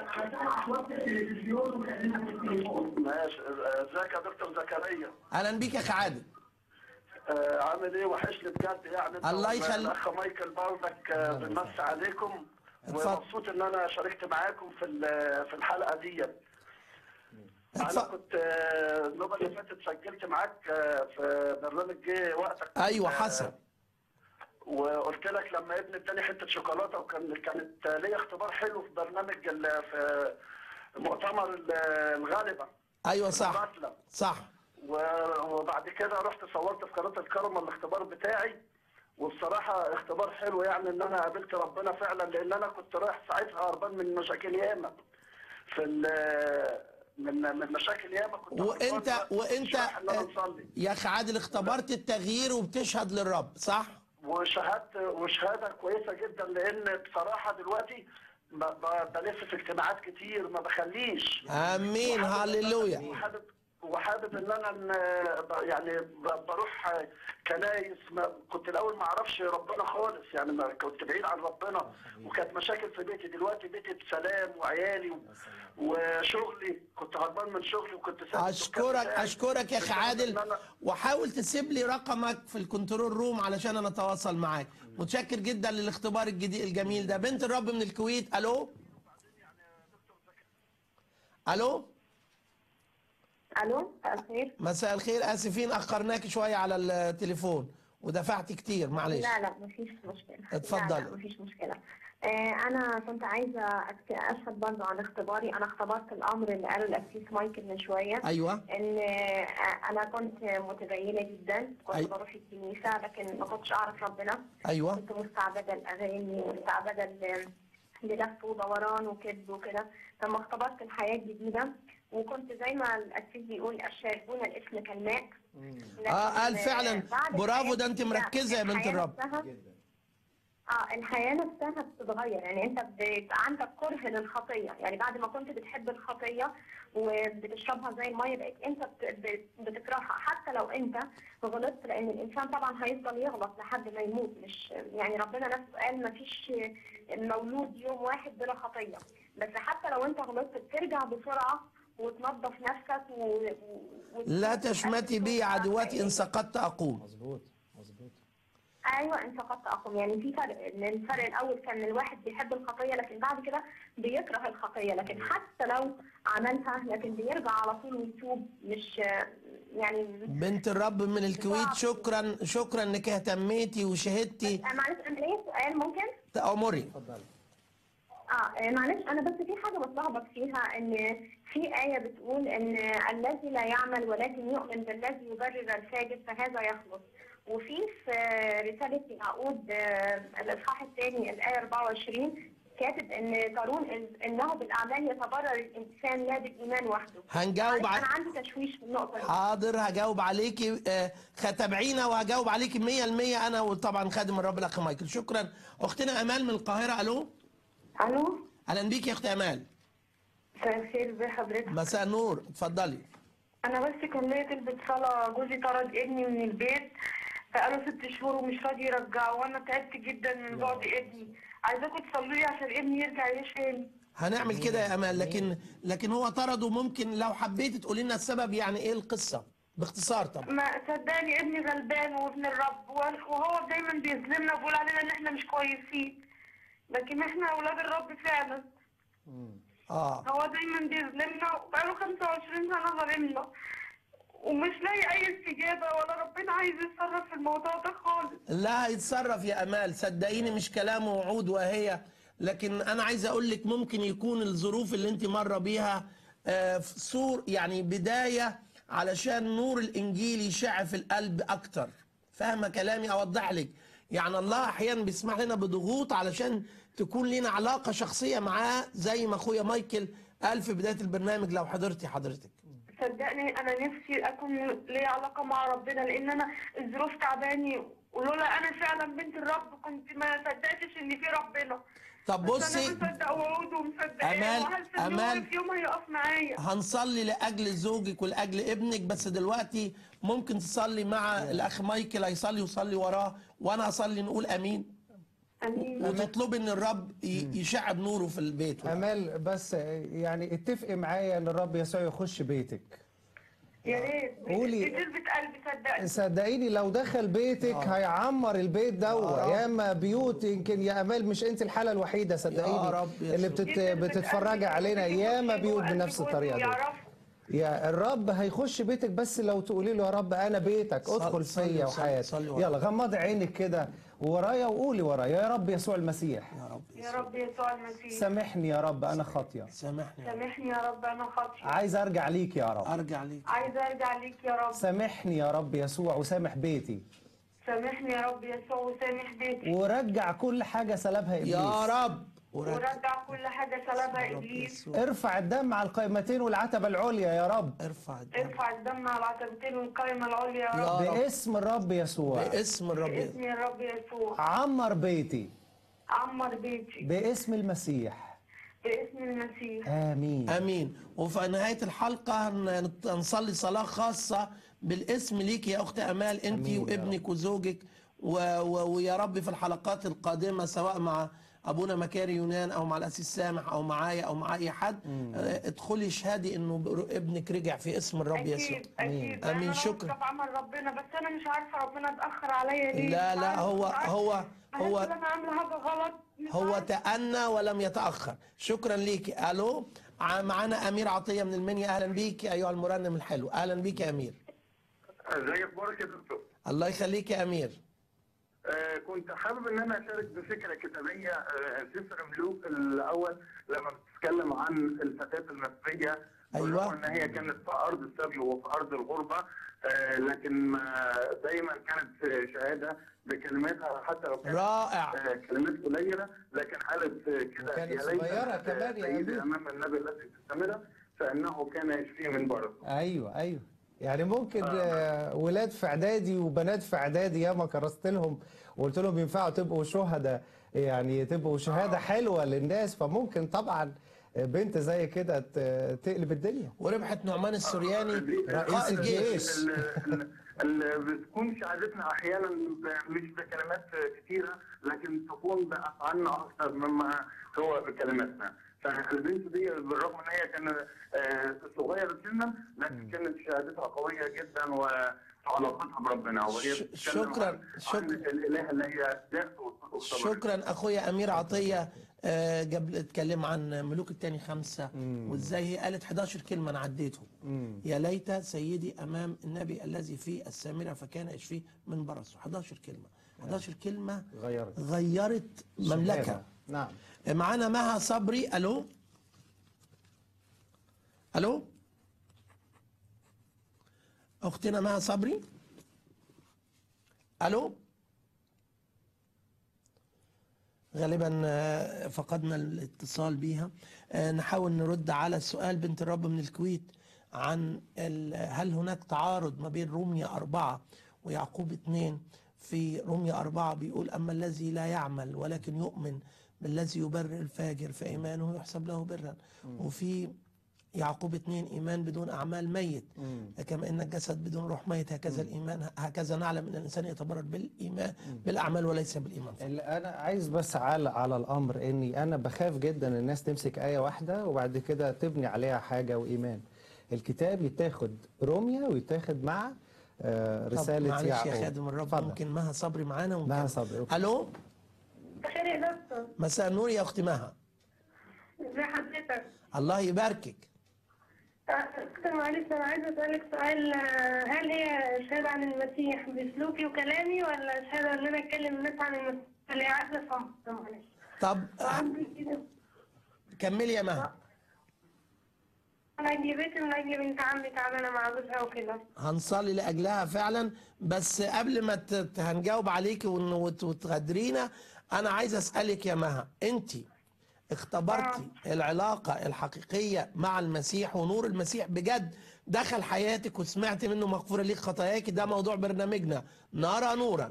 ماشي آه، ازيك يا دكتور زكريا اهلا بيك يا اخي عادل آه، عامل ايه وحشني بجد يعني انت الله يخليك. الاخ مايكل برضك آه، بنمسي عليكم اتفضل. ومبسوط ان انا شاركت معاكم في ال- في الحلقه دي انا اتفضل كنت آه، النوبه اللي فاتت سجلت معاك آه، في برنامج جه وقتك ايوه آه، حصل وقلت لك لما ابني اداني حته شوكولاته وكان كانت ليا اختبار حلو في برنامج ال- في مؤتمر ال- الغالبه ايوه صح المقاتلة. صح و- وبعد كده رحت صورت في قناه الكرم الاختبار بتاعي وبصراحه اختبار حلو يعني ان انا قابلت ربنا فعلا لان انا كنت رايح ساعتها هربان من مشاكل ياما في ال- من من مشاكل ياما كنت وانت هربان مش وانت رايح ان انا اصلي يا اخي عادل اختبرت التغيير وبتشهد للرب صح وشهادت وشهاده كويسه جدا لان بصراحه دلوقتي ب- ب- بلف في اجتماعات كتير ما بخليش امين هللويا وحابب وحابب ان انا ن- ب- يعني ب- بروح كنايس ما كنت الاول ما اعرفش ربنا خالص يعني ما كنت بعيد عن ربنا وكانت مشاكل في بيتي دلوقتي بيتي بسلام وعيالي و- وشغلي كنت هربان من شغلي وكنت سايب الدكان اشكرك بتاعي اشكرك يا اخي بسبب عادل إن أنا- وحاول تسيب لي رقمك في الكنترول روم علشان انا اتواصل معاك متشكر جدا للاختبار الجديد الجميل ده بنت الرب من الكويت الو الو الو مساء الخير مساء الخير اسفين اخرناك شويه على التليفون ودفعت كتير معلش لا لا مفيش مشكله اتفضلي. لا لا مفيش مشكله آه انا كنت عايزه أك- اشهد برضه عن اختباري انا اختبرت الامر اللي قاله الاسيس مايكل من شويه ايوه ان آه، انا كنت متدينه جدا كنت أي- بروح الكنيسه لكن ما كنتش اعرف ربنا ايوه كنت مستعبده الاغاني ومستعبده ل- للف ودوران وكذب وكده لما اختبرت الحياه الجديده وكنت زي ما الاسيس بيقول الشاربون الاسم كالماء لكن، اه قال آه، فعلا بعد برافو الحياة ده انت الجديدة مركزه يا بنت الحياة الرب نفسها- اه الحياه نفسها بتتغير يعني انت بيبقى عندك كره للخطيه يعني بعد ما كنت بتحب الخطيه وبتشربها زي الميه بقيت انت بت- بت- بتكرهها حتى لو انت غلطت لان الانسان طبعا هيفضل يغلط لحد ما يموت مش يعني ربنا نفسه قال ما فيش مولود يوم واحد بلا خطيه بس حتى لو انت غلطت بترجع بسرعه وتنظف نفسك و... و... لا تشمتي بي عدواتي ان سقطت اقوم مظبوط مظبوط ايوه انت قد اقوم يعني في فرق ان الفرق الاول كان الواحد بيحب الخطيه لكن بعد كده بيكره الخطيه لكن حتى لو عملها لكن بيرجع على طول ويتوب مش يعني بنت الرب من الكويت شكرا شكرا انك اهتميتي وشهدتي آه، معلش انا ليا سؤال ممكن؟ تأمري اتفضلي اه آه، معلش انا بس في حاجه بتلخبط فيها ان في ايه بتقول ان الذي لا يعمل ولكن يؤمن بالذي يبرر الفاجر فهذا يخلص وفي في رساله يعقوب آه، الاصحاح الثاني الايه 24 كاتب ان قانون إن- انه بالاعمال يتبرر الانسان لا بالايمان وحده هنجاوب معلش، ع- انا عندي تشويش في النقطه دي حاضر هجاوب عليكي آه، تابعينا وهجاوب عليكي 100% انا وطبعا خادم الرب الاخ مايكل شكرا اختنا امال من القاهره الو الو اهلا بيك يا اخت امال مساء الخير ازي حضرتك مساء النور اتفضلي انا بس كان ليا طلبة صلاة جوزي طرد ابني من البيت بقاله ست شهور ومش راضي يرجعه وانا تعبت جدا من بعد ابني عايزاكم تصلوا لي عشان ابني يرجع يعيش تاني هنعمل كده يا امال لكن لكن هو طرده ممكن لو حبيتي تقولي لنا السبب يعني ايه القصه باختصار طبعا ما صدقني ابني غلبان وابن الرب وأنا- وهو دايما بيظلمنا وبيقول علينا ان احنا مش كويسين لكن احنا اولاد الرب فعلا اه هو دايما بيظلمنا وبقاله 25 سنة ظالمنا ومش لاقي اي استجابة ولا ربنا عايز يتصرف في الموضوع ده خالص لا هيتصرف يا امال صدقيني مش كلام وعود وهي لكن انا عايز اقول لك ممكن يكون الظروف اللي انت مره بيها آه، في صور يعني بدايه علشان نور الانجيل يشع في القلب اكتر فاهمه كلامي اوضح لك يعني الله احيانا بيسمح لنا بضغوط علشان تكون لنا علاقه شخصيه معاه زي ما اخويا مايكل قال في بدايه البرنامج لو حضرتي حضرتك صدقني انا نفسي اكون ليا علاقه مع ربنا لان انا الظروف تعباني ولولا انا فعلا بنت الرب كنت ما صدقتش ان في ربنا طب بس بصي انا مصدق وعوده ومصدقاه أمال- وحاسه ان أمال- هو في يوم هيقف معايا هنصلي لاجل زوجك ولاجل ابنك بس دلوقتي ممكن تصلي مع الاخ مايكل هيصلي وصلي وراه وانا اصلي نقول امين امين وتطلبي ان الرب ي- يشعب نوره في البيت امال بس يعني اتفقي معايا ان الرب يسوع يخش بيتك يا ريت قولي. دي تثبت قلبي صدقني صدقيني لو دخل بيتك هيعمر البيت دوا يا رب. ياما بيوت يمكن يا امال مش انت الحاله الوحيده صدقيني يا رب يا اللي شيخ. بتت... دي تثبت بتتفرجي قلبي. علينا وتثبت ياما قلبي بيوت وقلبي بنفس جوزي الطريقه دي ويعرفه. يا الرب هيخش بيتك بس لو تقولي له يا رب انا بيتك صل- ادخل صلي فيا وصلي- وحياتي صلي ورايا. يلا غمضي عينك كده ورايا وقولي ورايا يا رب يسوع المسيح يا رب يا رب يسوع المسيح سامحني يا رب انا خاطيه سامحني يا رب. سامحني يا رب انا خاطئه عايز ارجع ليك يا رب ارجع ليك عايزه ارجع ليك يا رب سامحني يا رب يسوع وسامح بيتي سامحني يا رب يسوع وسامح بيتي ورجع كل حاجه سلبها ابليس يا رب ورجع ورجع كل حاجه سلبها ابليس يسوع. ارفع الدم على القائمتين والعتبه العليا يا رب ارفع الدم ارفع الدم على العتبتين والقائمة العليا يا رب يا رب باسم الرب يسوع باسم الرب باسم يا رب يسوع عمر بيتي عمر بيتي باسم المسيح باسم المسيح امين امين وفي نهايه الحلقه هن- هنصلي صلاه خاصه بالاسم ليك يا اخت امال انت أمين يا وابنك وزوجك و... و... ويا رب في الحلقات القادمه سواء مع ابونا مكاري يونان او مع الاسيس سامح او معايا او مع اي حد آه، ادخلي اشهدي انه ب- ابنك رجع في اسم الرب يسوع اكيد اكيد آمين. أنا شكرا. واثقة في عمل ربنا بس انا مش عارفه ربنا اتاخر عليا ليه لا مش لا عارفة، هو مش عارفة. هو بحس هو ان انا عامله حاجه غلط مش هو عارفة. تأنى ولم يتأخر شكرا ليك ألو ع- معانا امير عطيه من المنيا اهلا بيك يا ايها المرنم الحلو اهلا بيك يا امير ازي اخبارك يا دكتور؟ الله يخليك يا امير آه كنت حابب ان انا اشارك بفكره كتابيه آه سفر ملوك الاول لما بتتكلم عن الفتاه المصريه أيوة. بالرغم ان هي كانت في ارض السبي وفي ارض الغربه آه لكن ما دايما كانت شهاده بكلماتها حتى لو كانت رائع آه كلمات قليله لكن قالت آه كده وكانت يا ليت صغيرة كمان يا سيدي أمير. امام النبي الذي تستمر فانه كان يشفيه من برد ايوه ايوه يعني ممكن آه، ولاد في اعدادي وبنات في اعدادي ياما كرست لهم وقلت لهم ينفعوا تبقوا شهداء يعني تبقوا شهاده حلوه للناس فممكن طبعا بنت زي كده ت- تقلب الدنيا وربحت نعمان السرياني رئيس قائد جيش الجيش. اللي بتكون شهادتنا احيانا ب- مش بكلمات كتيره لكن تكون بافعالنا اكثر مما هو بكلماتنا فالبنت دي بالرغم ان هي كانت آه، صغيره سنا لكن كانت شهادتها قويه جدا وعلاقتها بربنا وهي ش- بتتكلم شكراً- عن- شكراً. عن الاله اللي هي جاءت واختبرت. شكرا اخويا امير عطيه آه، قبل اتكلم عن ملوك التاني خمسة وازاي هي قالت 11 كلمة انا عديتهم يا ليت سيدي امام النبي الذي في السامرة فكان يشفيه من برصه 11 كلمة 11 كلمة غيرت غيرت مملكة شهادة. نعم معانا مها صبري الو الو اختنا مها صبري الو غالبا آه، فقدنا الاتصال بيها آه، نحاول نرد على السؤال بنت الرب من الكويت عن ال- هل هناك تعارض ما بين رومية أربعة ويعقوب اثنين في رومية أربعة بيقول أما الذي لا يعمل ولكن يؤمن بالذي يبرر الفاجر فإيمانه يحسب له برا وفي يعقوب اثنين إيمان بدون أعمال ميت كما إن الجسد بدون روح ميت هكذا الإيمان هكذا نعلم أن الإنسان يتبرر بالإيمان بالأعمال وليس بالإيمان فقط. اللي انا عايز بس على على الامر اني انا بخاف جدا الناس تمسك ايه واحده وبعد كده تبني عليها حاجه وايمان الكتاب يتاخد روميا ويتاخد مع آه، طب رساله معلش يا يعقوب خادم الرب اتفضل. ممكن مها صبري معانا وممكن مها صبري، أوكي. الو خير يا دكتور مساء النور يا اختي مها ازي حضرتك الله يباركك دكتور معلش انا عايزه اسالك سؤال آه، هل هي شهاده عن المسيح بسلوكي وكلامي ولا شهاده ان انا اتكلم الناس عن المسيح اللي عايزه افهم معلش طب عندي كده كملي يا مها انا جيبتي من اجل بنت عمي تعبانه مع جوزها وكده هنصلي لاجلها فعلا بس قبل ما ت- ت- هنجاوب عليك ون- وت- وتغادرينا انا عايز اسالك يا مها انت اختبرتي العلاقه الحقيقيه مع المسيح ونور المسيح بجد دخل حياتك وسمعتي منه مغفوره ليك خطاياك ده موضوع برنامجنا نرى نورا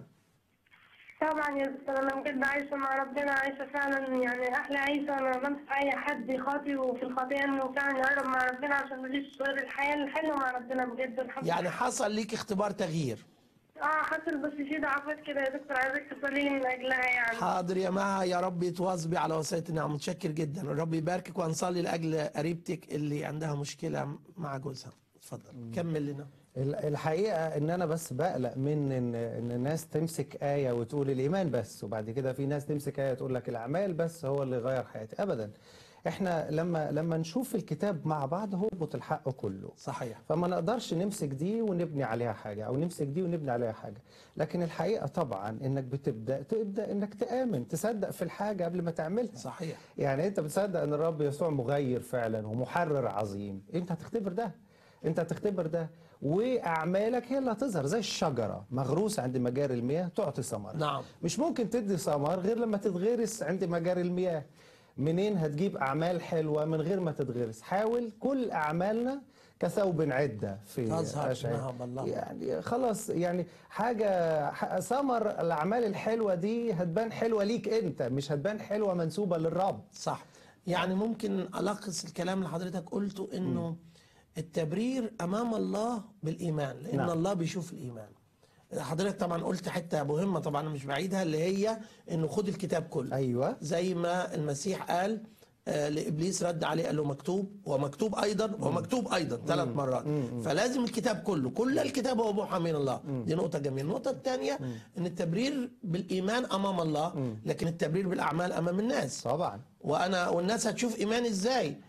طبعا يا دكتور انا بجد عايشه مع ربنا عايشه فعلا يعني احلى عيشه انا بنصح اي حد خاطي وفي الخطيه انه فعلا يقرب مع ربنا عشان مفيش غير الحياه الحلوه مع ربنا بجد الحمد يعني حصل ليك اختبار تغيير اه حصل بس في ضعفات كده يا دكتور عايزك تصلي لي من اجلها يعني حاضر يا مها يا رب يتواظبي على وصية النعم متشكر جدا الرب يباركك وهنصلي لاجل قريبتك اللي عندها مشكله مع جوزها اتفضل كمل لنا ال- الحقيقه ان انا بس بقلق من ان ان الناس تمسك ايه وتقول الايمان بس وبعد كده في ناس تمسك ايه تقول لك الاعمال بس هو اللي غير حياتي ابدا احنا لما لما نشوف الكتاب مع بعض هربط الحق كله صحيح فما نقدرش نمسك دي ونبني عليها حاجة أو نمسك دي ونبني عليها حاجة لكن الحقيقة طبعا إنك بتبدأ تبدأ إنك تآمن تصدق في الحاجة قبل ما تعملها صحيح يعني أنت بتصدق إن الرب يسوع مغير فعلا ومحرر عظيم أنت هتختبر ده أنت هتختبر ده وأعمالك هي اللي هتظهر زي الشجرة مغروسة عند مجاري المياه تعطي ثمر نعم مش ممكن تدي ثمر غير لما تتغرس عند مجاري المياه منين هتجيب اعمال حلوه من غير ما تتغرس حاول كل اعمالنا كثوب عده في تظهر أشعياء. نعم الله. يعني خلاص يعني حاجه ح- ثمر الاعمال الحلوه دي هتبان حلوه ليك انت مش هتبان حلوه منسوبه للرب صح يعني ممكن ألخص الكلام اللي حضرتك قلته إنه التبرير أمام الله بالإيمان لأن نعم. الله بيشوف الإيمان حضرتك طبعا قلت حتة مهمة طبعا أنا مش بعيدها اللي هي إنه خد الكتاب كله ايوه زي ما المسيح قال آه، لابليس رد عليه قال له مكتوب ومكتوب ايضا ومكتوب ايضا ثلاث مرات فلازم الكتاب كله كل الكتاب هو موحى من الله دي نقطه جميله النقطه الثانيه ان التبرير بالايمان امام الله لكن التبرير بالاعمال امام الناس طبعا وانا والناس هتشوف ايماني ازاي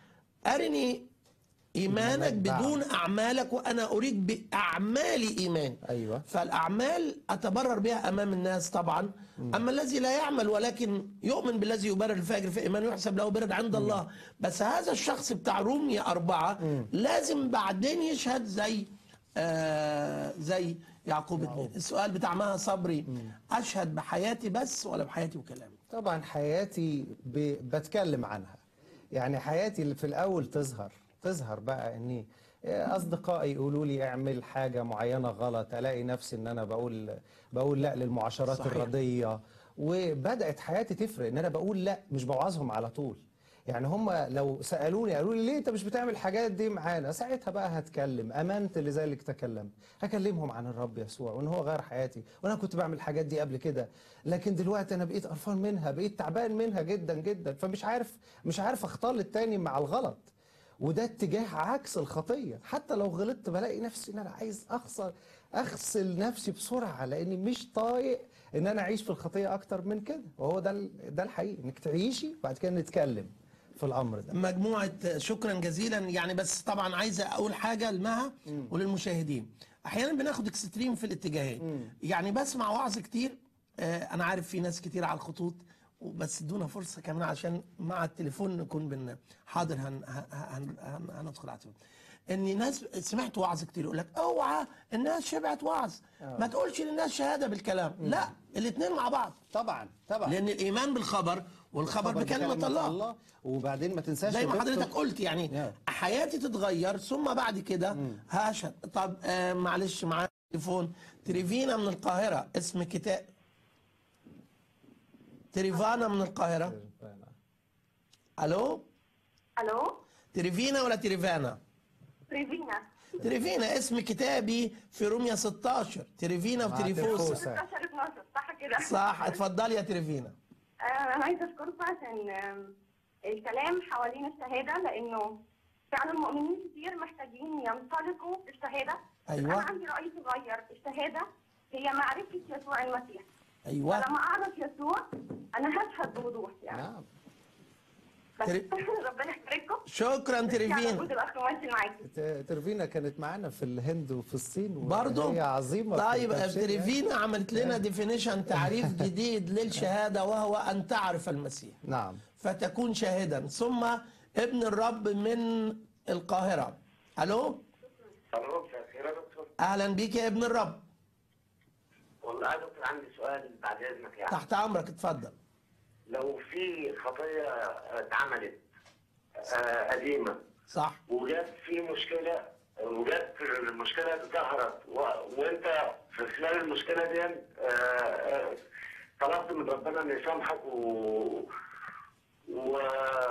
ارني ايمانك إيمانك بعد. بدون اعمالك وانا اريد باعمال ايمان أيوة. فالاعمال اتبرر بها امام الناس طبعا اما الذي لا يعمل ولكن يؤمن بالذي يبرر الفاجر في ايمانه يحسب له برا عند الله بس هذا الشخص بتاع رومية أربعة لازم بعدين يشهد زي آه زي يعقوب اتنين السؤال بتاع مها صبري اشهد بحياتي بس ولا بحياتي وكلامي طبعا حياتي ب... بتكلم عنها يعني حياتي اللي في الاول تظهر تظهر بقى اني اصدقائي يقولوا لي اعمل حاجه معينه غلط الاقي نفسي ان انا بقول بقول لا للمعاشرات صحيح. الرديه وبدات حياتي تفرق ان انا بقول لا مش بوعظهم على طول يعني هم لو سالوني قالوا لي ليه انت مش بتعمل الحاجات دي معانا ساعتها بقى هتكلم امنت لذلك تكلمت هكلمهم عن الرب يسوع وان هو غير حياتي وانا كنت بعمل الحاجات دي قبل كده لكن دلوقتي انا بقيت قرفان منها بقيت تعبان منها جدا جدا فمش عارف مش عارف اختار التاني مع الغلط وده اتجاه عكس الخطيه حتى لو غلطت بلاقي نفسي ان انا عايز اخسر اغسل نفسي بسرعه لاني مش طايق ان انا اعيش في الخطيه اكتر من كده وهو ده ال- ده الحقيقي انك تعيشي بعد كده نتكلم في الامر ده مجموعة شكرا جزيلا يعني بس طبعا عايز أقول حاجة لمها وللمشاهدين أحيانا بناخد اكستريم في الاتجاهين يعني بسمع وعظ كتير آه، أنا عارف في ناس كتير على الخطوط بس ادونا فرصة كمان عشان مع التليفون نكون بن حاضر هن هن هن هن هندخل على التليفون ان ناس سمعت وعظ كتير يقول لك اوعى الناس شبعت وعظ ما تقولش للناس شهاده بالكلام لا الاثنين مع بعض طبعا طبعا لان الايمان بالخبر والخبر بكلمه الله وبعدين ما تنساش زي ما يا حضرتك دكتور، قلت يعني نعم. حياتي تتغير ثم بعد كده هشهد طب آه معلش معايا تليفون تريفينا من القاهرة اسم كتاب تريفانا من القاهرة الو الو تريفينا ولا تريفانا بريفينا تريفينا اسم كتابي في روميا 16 تريفينا مع وتريفوسا ترفوسا. 16 12 صح كده صح اتفضلي يا تريفينا آه، انا عايزه اشكركم عشان آم، الكلام حوالين الشهاده لانه فعلا المؤمنين كتير محتاجين ينطلقوا في الشهاده أيوة. انا عندي راي صغير الشهاده هي معرفه يسوع المسيح ايوه فلما اعرف يسوع انا هشهد بوضوح يعني نعم بس تري- ربنا يبارككم شكرا تريفينا وجود الاخ ماشي معاكي ت- ترفينا كانت معانا في الهند وفي الصين برضو هي عظيمه في طيب التفسير يعني. تريفينا عملت لنا ديفينيشن تعريف جديد للشهاده وهو ان تعرف المسيح نعم فتكون شاهدا ثم ابن الرب من القاهره الو الو مساء الخير يا دكتور اهلا بيك يا ابن الرب والله يا دكتور عندي سؤال بعد اذنك يعني تحت امرك اتفضل لو في خطيه اتعملت آه، قديمه صح وجت في مشكله وجت المشكله دي ظهرت و- وانت في خلال المشكله دي آه، آه، طلبت من ربنا انه يسامحك و و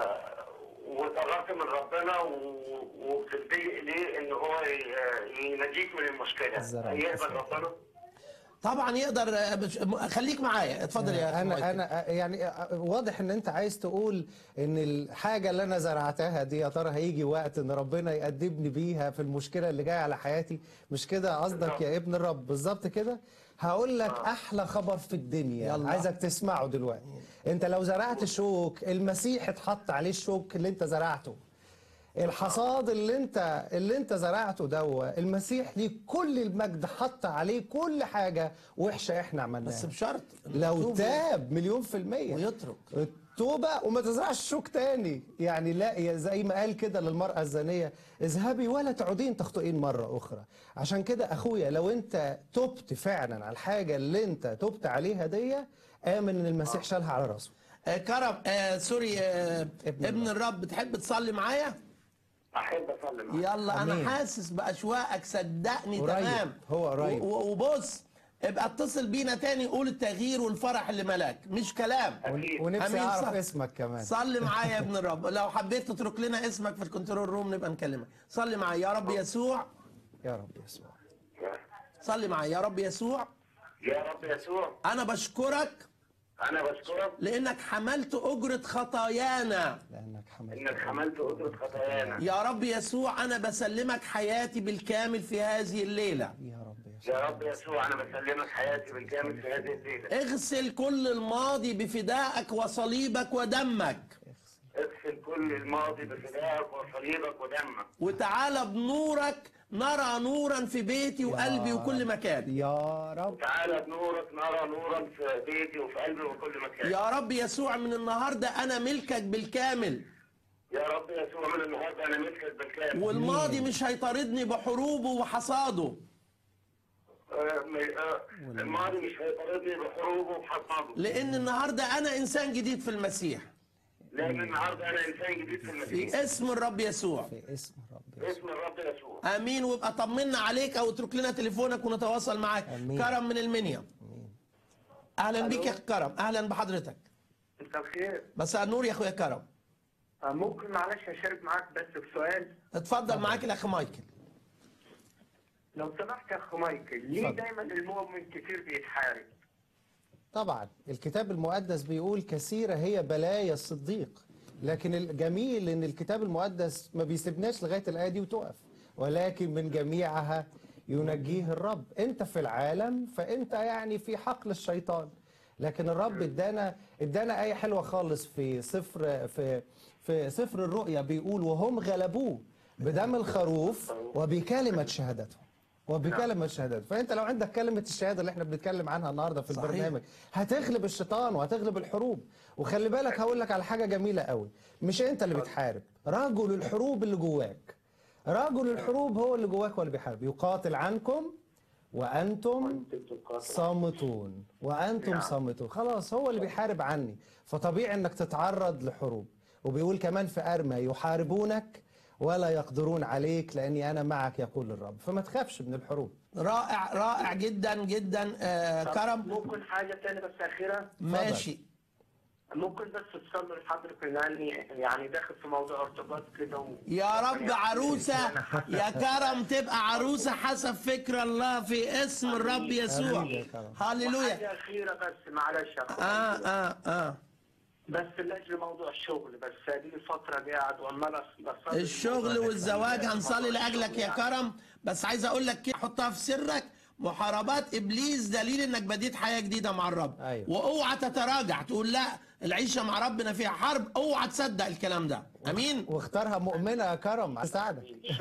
وطلبت من ربنا و- وبتلجئ ليه ان هو ي- ينجيك من المشكله الزرع يقبل الحسن. ربنا طبعا يقدر آه، بش- م- خليك معايا اتفضل يا اخي انا مايكل. انا يعني واضح ان انت عايز تقول ان الحاجه اللي انا زرعتها دي يا ترى هيجي وقت ان ربنا يقدمني بيها في المشكله اللي جايه على حياتي مش كده قصدك يا ابن الرب بالظبط كده هقول لك احلى خبر في الدنيا يلا. عايزك تسمعه دلوقتي انت لو زرعت شوك المسيح اتحط عليه الشوك اللي انت زرعته الحصاد اللي انت اللي انت زرعته دوا المسيح ليه كل المجد حط عليه كل حاجه وحشه احنا عملناها بس بشرط لو توب تاب مليون في المية ويترك. التوبة وما تزرعش شوك تاني يعني لا يا زي ما قال كده للمرأة الزانية اذهبي ولا تعودين تخطئين مرة أخرى عشان كده أخويا لو أنت تبت فعلا على الحاجة اللي أنت تبت عليها دي آمن إن المسيح شالها على راسه آه كرم آه سوري آه ابن ابن الرب تحب تصلي معايا احب اصلي معاك يلا أمين. انا حاسس باشواقك صدقني قريب. تمام هو قريب. و- و- وبص ابقى اتصل بينا تاني قول التغيير والفرح اللي ملاك مش كلام أكيد. ونفسي أمين أعرف صح. اسمك كمان صلي معايا يا ابن الرب لو حبيت تترك لنا اسمك في الكنترول روم نبقى نكلمك صلي معايا يا رب يسوع يا رب يسوع صلي معايا يا رب يسوع يا رب يسوع انا بشكرك انا بشكرك لانك حملت اجره خطايانا لأنك حملت انك حملت اجره خطايانا يا رب يسوع انا بسلمك حياتي بالكامل في هذه الليله يا رب يسوع يا رب يسوع انا بسلمك حياتي بالكامل في هذه الليله اغسل كل الماضي بفدائك وصليبك ودمك اغسل كل الماضي بفدائك وصليبك ودمك وتعالى بنورك نرى نورا في بيتي وقلبي وكل مكان يا رب تعالى بنورك نرى نورا في بيتي وفي قلبي وكل مكان يا رب يسوع من النهارده انا ملكك بالكامل يا رب يسوع من النهارده انا ملكك بالكامل والماضي مش هيطاردني بحروبه وحصاده آه، م- آه، الماضي مش هيطردني بحروبه وبحصاده لان النهارده انا انسان جديد في المسيح لان النهارده انا انسان جديد في المسيح في اسم الرب يسوع في اسم رب يسوع. باسم الرب يسوع امين وابقى طمنا عليك او اترك لنا تليفونك ونتواصل معاك آمين. كرم من المنيا اهلا بيك يا أخ كرم اهلا بحضرتك مساء الخير مساء النور يا اخويا كرم آه، ممكن معلش اشارك معاك بس في سؤال اتفضل معاك الاخ مايكل لو سمحت يا اخ مايكل ليه اتفضل. دايما المؤمن كتير بيتحارب طبعا الكتاب المقدس بيقول كثيرة هي بلايا الصديق لكن الجميل ان الكتاب المقدس ما بيسيبناش لغاية الآية دي وتقف ولكن من جميعها ينجيه الرب انت في العالم فانت يعني في حقل الشيطان لكن الرب ادانا ادانا آية حلوة خالص في سفر في في سفر الرؤيا بيقول وهم غلبوه بدم الخروف وبكلمة شهادتهم وبكلمة شهادته فانت لو عندك كلمة الشهادة اللي احنا بنتكلم عنها النهاردة في صحيح. البرنامج هتغلب الشيطان وهتغلب الحروب وخلي بالك هقول لك على حاجة جميلة قوي مش انت اللي بتحارب رجل الحروب اللي جواك رجل الحروب هو اللي جواك هو اللي بيحارب يقاتل عنكم وانتم صامتون وانتم صامتون خلاص هو اللي بيحارب عني فطبيعي انك تتعرض لحروب وبيقول كمان في ارمى يحاربونك ولا يقدرون عليك لاني انا معك يقول الرب فما تخافش من الحروب رائع رائع جدا جدا آه كرم ممكن حاجه ثانيه بس اخيره ماشي ممكن بس تصلي لحضرتك لاني يعني داخل في موضوع ارتباط كده و... يا رب عروسة يا كرم تبقى عروسة حسب فكر الله في اسم الرب يسوع آمين يا كرم. هللويا حاجه اخيره بس معلش يا أخويا. اه اه اه بس لاجل موضوع الشغل بس هذه فتره قاعد وعمال أص- بصلي الشغل والزواج هنصلي لاجلك يا كرم بس عايز اقول لك كده حطها في سرك محاربات ابليس دليل انك بديت حياه جديده مع الرب أيوة. واوعى تتراجع تقول لا العيشه مع ربنا فيها حرب اوعى تصدق الكلام ده امين واختارها مؤمنة يا كرم اساعدك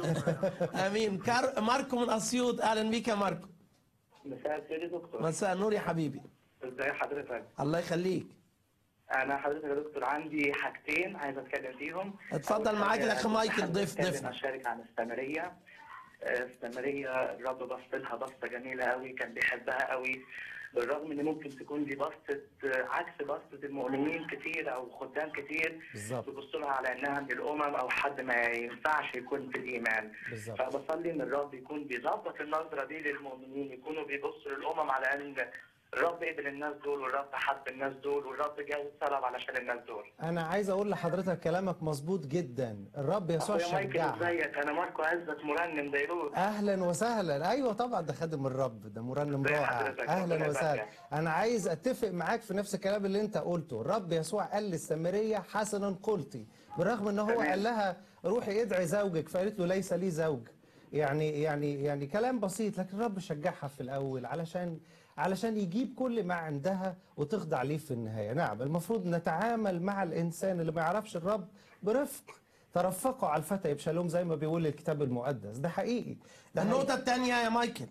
امين كار... ماركو من اسيوط اهلا بيك يا ماركو مساء الخير يا دكتور مساء النور يا حبيبي ازي حضرتك الله يخليك انا حضرتك يا دكتور عندي حاجتين عايز اتكلم فيهم اتفضل أول معاك حاجة الأخ مايكل، حابب ضيف- أتكلم ضيفنا. اشارك عن السامريه آه، السامريه الرب بص لها بصه جميله قوي كان بيحبها قوي بالرغم ان ممكن تكون دي بصه آه، عكس بصه المؤمنين كتير او خدام كتير بالظبط. يبصوا لها على انها من الامم او حد ما ينفعش يكون في الايمان بالظبط. فبصلي ان الرب يكون بيظبط النظره دي للمؤمنين يكونوا بيبصوا للامم على ان الرب قبل الناس دول والرب حب الناس دول والرب جاي وصلب علشان الناس دول انا عايز اقول لحضرتك كلامك مظبوط جدا الرب يسوع اخويا مايكل شجعها ازيك انا ماركو عزت مرنم بيروت اهلا وسهلا ايوه طبعا ده خادم الرب ده مرنم ازي رائع حضرتك؟ ربنا اهلا يبارك وسهلا فيك. انا عايز اتفق معاك في نفس الكلام اللي انت قلته الرب يسوع قال للسامريه حسنا قلتي بالرغم ان هو تمام. قال لها روحي ادعي زوجك فقالت له ليس لي زوج يعني يعني يعني كلام بسيط لكن الرب شجعها في الاول علشان علشان يجيب كل ما عندها وتخضع ليه في النهايه نعم المفروض نتعامل مع الانسان اللي ما يعرفش الرب برفق ترفقوا على الفتى يبشالوم زي ما بيقول الكتاب المقدس ده حقيقي ده النقطة الثانية يا مايكل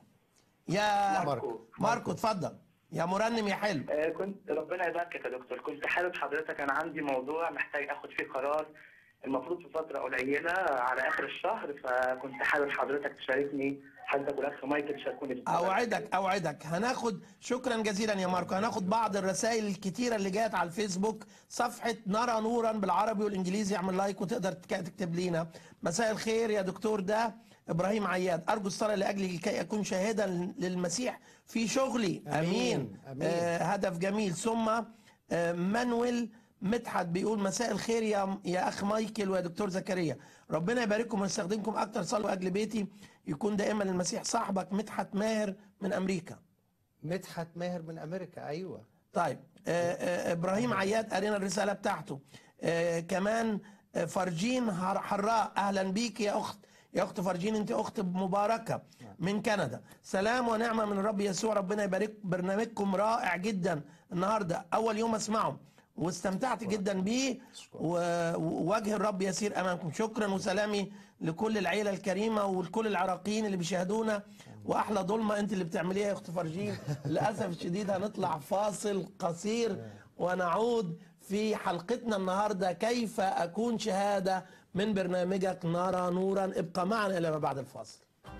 يا ماركو. ماركو اتفضل يا مرنم يا حلو آه كنت ربنا يباركك يا دكتور كنت حابب حضرتك انا عندي موضوع محتاج اخد فيه قرار المفروض في فتره قليله على اخر الشهر فكنت حابب حضرتك تشاركني حضرتك والاخ مايكل تشاركوني في القرار. اوعدك اوعدك هناخد شكرا جزيلا يا ماركو هناخد بعض الرسائل الكتيره اللي جات على الفيسبوك صفحه نرى نورا بالعربي والانجليزي اعمل لايك وتقدر تك- تكتب لينا مساء الخير يا دكتور ده ابراهيم عياد ارجو الصلاه لاجلي لكي اكون شاهدا للمسيح في شغلي امين, آمين. آمين. آه هدف جميل ثم آه مانويل مدحت بيقول مساء الخير يا يا اخ مايكل ويا دكتور زكريا ربنا يبارككم ويستخدمكم اكتر صلوا اجل بيتي يكون دائما المسيح صاحبك مدحت ماهر من امريكا مدحت ماهر من امريكا ايوه طيب آه آه ابراهيم عياد قرينا الرساله بتاعته آه كمان آه فرجين هر- حراء اهلا بيك يا اخت يا اخت فرجين انت اخت مباركه من كندا سلام ونعمه من الرب يسوع ربنا يبارك برنامجكم رائع جدا النهارده اول يوم اسمعه واستمتعت جدا بيه و- ووجه الرب يسير امامكم شكرا وسلامي لكل العيله الكريمه ولكل العراقيين اللي بيشاهدونا واحلى ظلمه انت اللي بتعمليها يا اخت فرجين للاسف الشديد هنطلع فاصل قصير ونعود في حلقتنا النهارده كيف اكون شهاده من برنامجك نرى نورا ابقى معنا الى ما بعد الفاصل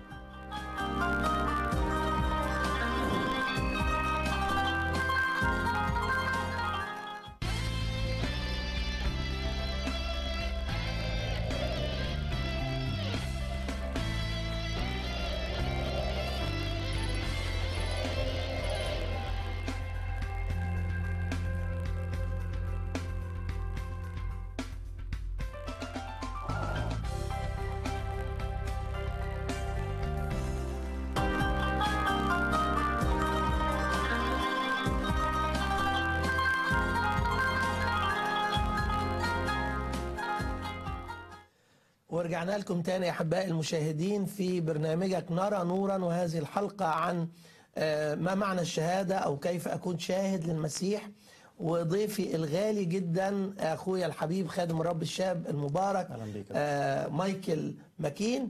ورجعنا لكم تاني يا احبائي المشاهدين في برنامجك نرى نورا وهذه الحلقه عن آه، ما معنى الشهاده او كيف اكون شاهد للمسيح وضيفي الغالي جدا اخويا الحبيب خادم الرب الشاب المبارك أهلاً بيك. آه، مايكل ماكين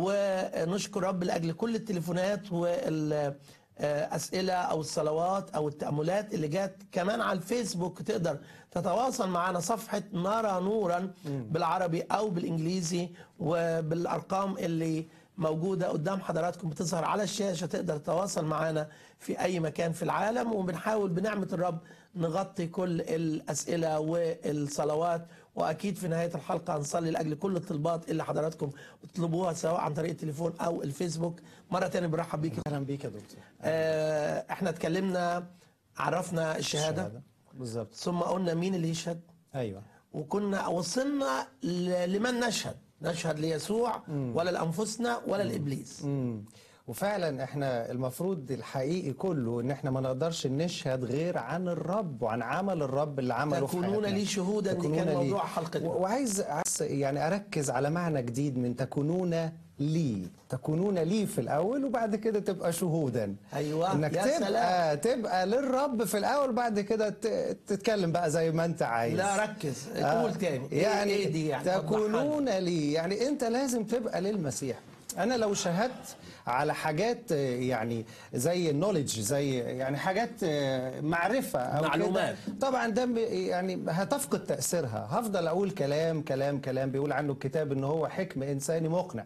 ونشكر رب لاجل كل التليفونات وال أسئلة أو الصلوات أو التأملات اللي جات كمان على الفيسبوك تقدر تتواصل معنا صفحة نرى نورا بالعربي أو بالإنجليزي وبالأرقام اللي موجودة قدام حضراتكم بتظهر على الشاشة تقدر تتواصل معنا في أي مكان في العالم وبنحاول بنعمة الرب نغطي كل الأسئلة والصلوات وأكيد في نهاية الحلقة هنصلي لأجل كل الطلبات اللي حضراتكم بتطلبوها سواء عن طريق التليفون أو الفيسبوك مرة تانية برحب بيك اهلا بيك يا دكتور آه، احنا اتكلمنا عرفنا الشهادة بالظبط ثم قلنا مين اللي يشهد ايوه وكنا وصلنا ل- لمن نشهد نشهد ليسوع ولا لأنفسنا ولا لإبليس امم وفعلا احنا المفروض الحقيقي كله ان احنا ما نقدرش نشهد غير عن الرب وعن عمل الرب اللي عمله في تكونون حياتنا. لي شهودا دي تكونون كان لي. موضوع حلقتنا و- وعايز عايز يعني اركز على معنى جديد من تكونون لي تكونون لي في الاول وبعد كده تبقى شهودا أيوة، انك يا تبقى تبقى للرب في الاول بعد كده ت- تتكلم بقى زي ما انت عايز لا ركز آه، قول تاني إيه- يعني, ايه دي يعني وضحها لي. تكونون لي يعني انت لازم تبقى للمسيح انا لو شهدت على حاجات آه، يعني زي النوليدج زي يعني حاجات آه، معرفه او معلومات. كده طبعا ده ب- يعني هتفقد تاثيرها هفضل اقول كلام كلام كلام بيقول عنه الكتاب ان هو حكم انساني مقنع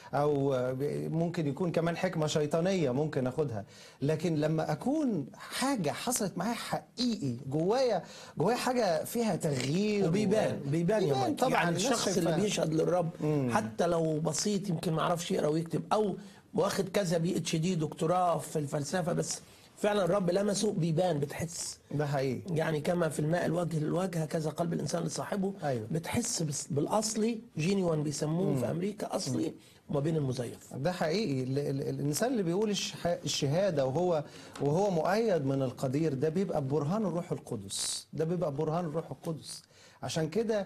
او آه، ب- ممكن يكون كمان حكمه شيطانيه ممكن اخدها لكن لما اكون حاجه حصلت معايا حقيقي جوايا جوايا حاجه فيها تغيير وبيبان و- بيبان يا مايك طبعا يعني الناس الشخص اللي شايفاها. بيشهد للرب حتى لو بسيط يمكن ما يعرفش يقرا ويكتب او واخد كذا بي اتش دي دكتوراه في الفلسفه بس فعلا الرب لمسه بيبان بتحس ده حقيقي يعني كما في الماء الوجه للوجه هكذا قلب الانسان لصاحبه أيوة. بتحس بس- بالاصلي جينيوان بيسموه في امريكا اصلي وما بين المزيف ده حقيقي ال- ال- الانسان اللي بيقول الشه- الشهاده وهو وهو مؤيد من القدير ده بيبقى برهان الروح القدس ده بيبقى برهان الروح القدس عشان كده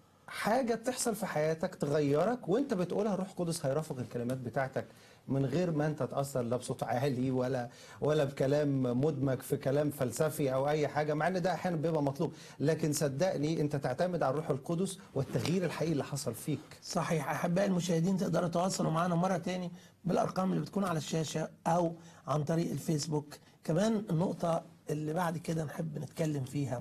حاجه بتحصل في حياتك تغيرك وانت بتقولها الروح القدس هيرافق الكلمات بتاعتك من غير ما انت تاثر لا بصوت عالي ولا ولا بكلام مدمج في كلام فلسفي او اي حاجه مع ان ده احيانا بيبقى مطلوب لكن صدقني انت تعتمد على الروح القدس والتغيير الحقيقي اللي حصل فيك صحيح احبائي المشاهدين تقدروا تتواصلوا معنا مره تاني بالارقام اللي بتكون على الشاشه او عن طريق الفيسبوك كمان النقطه اللي بعد كده نحب نتكلم فيها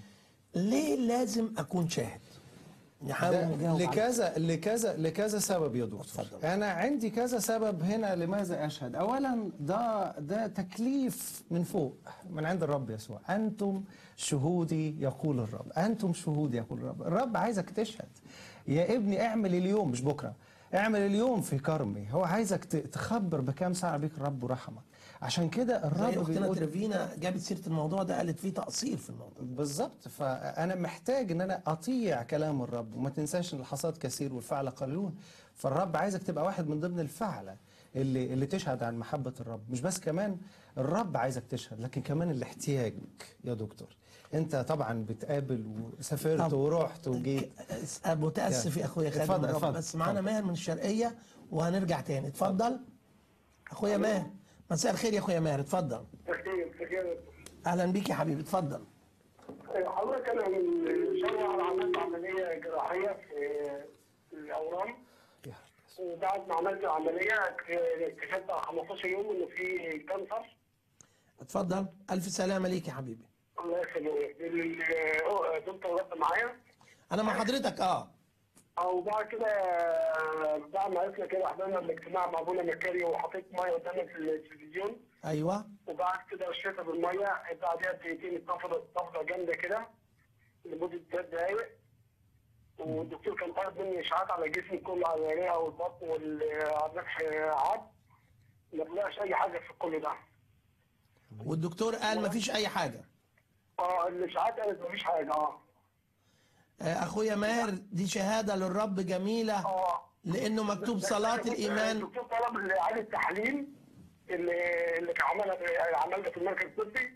ليه لازم اكون شاهد نحاول ده نجاوب على- لكذا لكذا لكذا سبب يا دكتور اتفضل. انا عندي كذا سبب هنا لماذا اشهد اولا ده ده تكليف من فوق من عند الرب يسوع انتم شهودي يقول الرب انتم شهودي يقول الرب الرب عايزك تشهد يا ابني اعمل اليوم مش بكره اعمل اليوم في كرمي هو عايزك ت- تخبر بكام ساعه بيك الرب ورحمك عشان كده زي الرب اختنا بيقول تريفينا جابت سيره الموضوع ده قالت فيه تقصير في الموضوع بالظبط فانا محتاج ان انا اطيع كلام الرب وما تنساش ان الحصاد كثير والفعل قليلون فالرب عايزك تبقى واحد من ضمن الفعله اللي اللي تشهد عن محبه الرب مش بس كمان الرب عايزك تشهد لكن كمان الاحتياج يا دكتور انت طبعا بتقابل وسافرت طب. ورحت وجيت متاسف يا اخويا خالد اتفضل، الرب، اتفضل، بس معانا اتفضل. ماهر من الشرقيه وهنرجع تاني اتفضل اخويا ماهر مساء الخير يا اخويا ماهر اتفضل بخير بخير اهلا بيك يا حبيبي اتفضل حضرتك انا من شهر واحد عملت عمليه جراحيه في الاورام وبعد ما عملت العمليه اكتشفت على 15 يوم انه في كانسر اتفضل الف سلامه ليك يا حبيبي الله يخليك الدكتور رد معايا انا مع حضرتك اه او بعد كده بعد ما عرفنا كده حضرنا الاجتماع مع ابونا مكاري وحطيت ميه قدامنا في التلفزيون ايوه وبعد كده رشيتها بالميه بعدها بدقيقتين اتنفضت نفضه جامده كده لمده ثلاث دقايق والدكتور كان طالب مني اشعاعات على جسمي كله على الرئه والبطن والنفح عظم ما طلعش اي حاجه في كل ده والدكتور قال مفيش اي حاجه اه الاشعاعات قالت مفيش حاجه اه آه، اخويا ماهر دي شهاده للرب جميله اه لانه مكتوب صلاه الايمان الدكتور طلب اعاده التحليل اللي اللي كان عملها عملها في المركز الطبي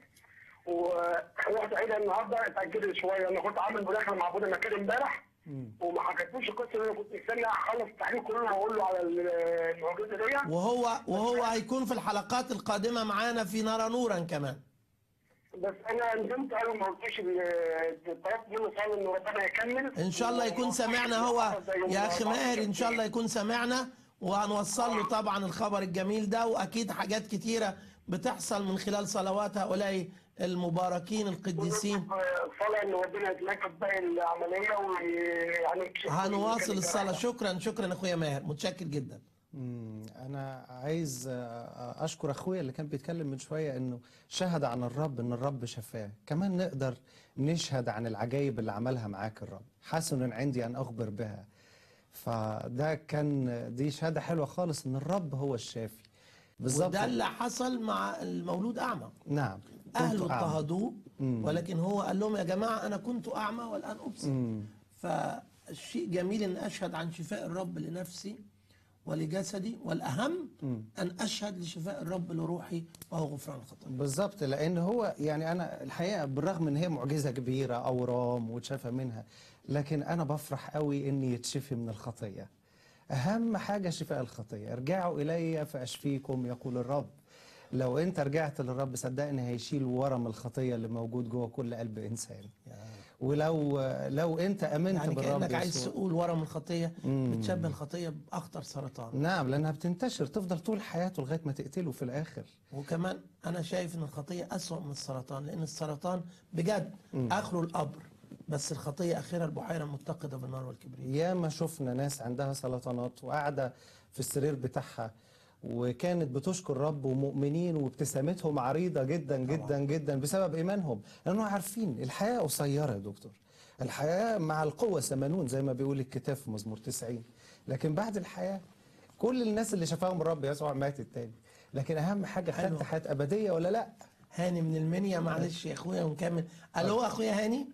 ورحت عيدها النهارده اتاجلت شويه انا كنت عامل مداخله مع ابونا مكان امبارح وما حكيتلوش القصه اللي انا كنت مستني اخلص التحليل كله واقول له على المعجزه دي وهو وهو هيكون في الحلقات القادمه معانا في نرى نورا كمان بس انا ندمت قالوا ما قلتش ال- طلبت منه صلاه ان ربنا يكمل ان شاء الله يكون سمعنا هو يا اخي ماهر ان شاء الله يكون سمعنا وهنوصل له طبعا الخبر الجميل ده واكيد حاجات كتيره بتحصل من خلال صلوات هؤلاء المباركين القديسين صلاه ان ربنا يتمكن باقي العمليه ويعني هنواصل الصلاه شكرا شكرا اخويا ماهر متشكر جدا مم، انا عايز آه، اشكر اخويا اللي كان بيتكلم من شويه انه شهد عن الرب ان الرب شفاه كمان نقدر نشهد عن العجائب اللي عملها معاك الرب حسن عندي ان اخبر بها فده كان دي شهاده حلوه خالص ان الرب هو الشافي بالظبط وده اللي حصل مع المولود اعمى نعم اهله كنت أعمى. اضطهدوه ولكن هو قال لهم يا جماعه انا كنت اعمى والان ابصر مم. فالشيء جميل ان اشهد عن شفاء الرب لنفسي ولجسدي والاهم ان اشهد لشفاء الرب لروحي وهو غفران الخطايا بالظبط لان هو يعني انا الحقيقه بالرغم ان هي معجزه كبيره اورام واتشفى منها لكن انا بفرح قوي اني يتشفي من الخطيه اهم حاجه شفاء الخطيه ارجعوا الي فاشفيكم يقول الرب لو انت رجعت للرب صدقني هيشيل ورم الخطيه اللي موجود جوه كل قلب انسان ولو لو انت امنت يعني بالرب كانك عايز يسوع- تقول ورم الخطيه بتشبه الخطيه باخطر سرطان نعم لانها بتنتشر تفضل طول حياته لغايه ما تقتله في الاخر وكمان انا شايف ان الخطيه اسوأ من السرطان لان السرطان بجد اخره القبر بس الخطيه اخرها البحيره المتقده بالنار والكبريت ياما شفنا ناس عندها سرطانات وقاعدة في السرير بتاعها وكانت بتشكر رب ومؤمنين وابتسامتهم عريضة جدا جدا جدا بسبب إيمانهم لأنهم عارفين الحياة قصيرة يا دكتور الحياة مع القوة ثمانون زي ما بيقول الكتاب في مزمور 90 لكن بعد الحياة كل الناس اللي شافاهم الرب يسوع ماتت تاني لكن أهم حاجة حلو. خدت حياة أبدية ولا لأ هاني من المنيا معلش يا اخويا ونكمل الو اخويا هاني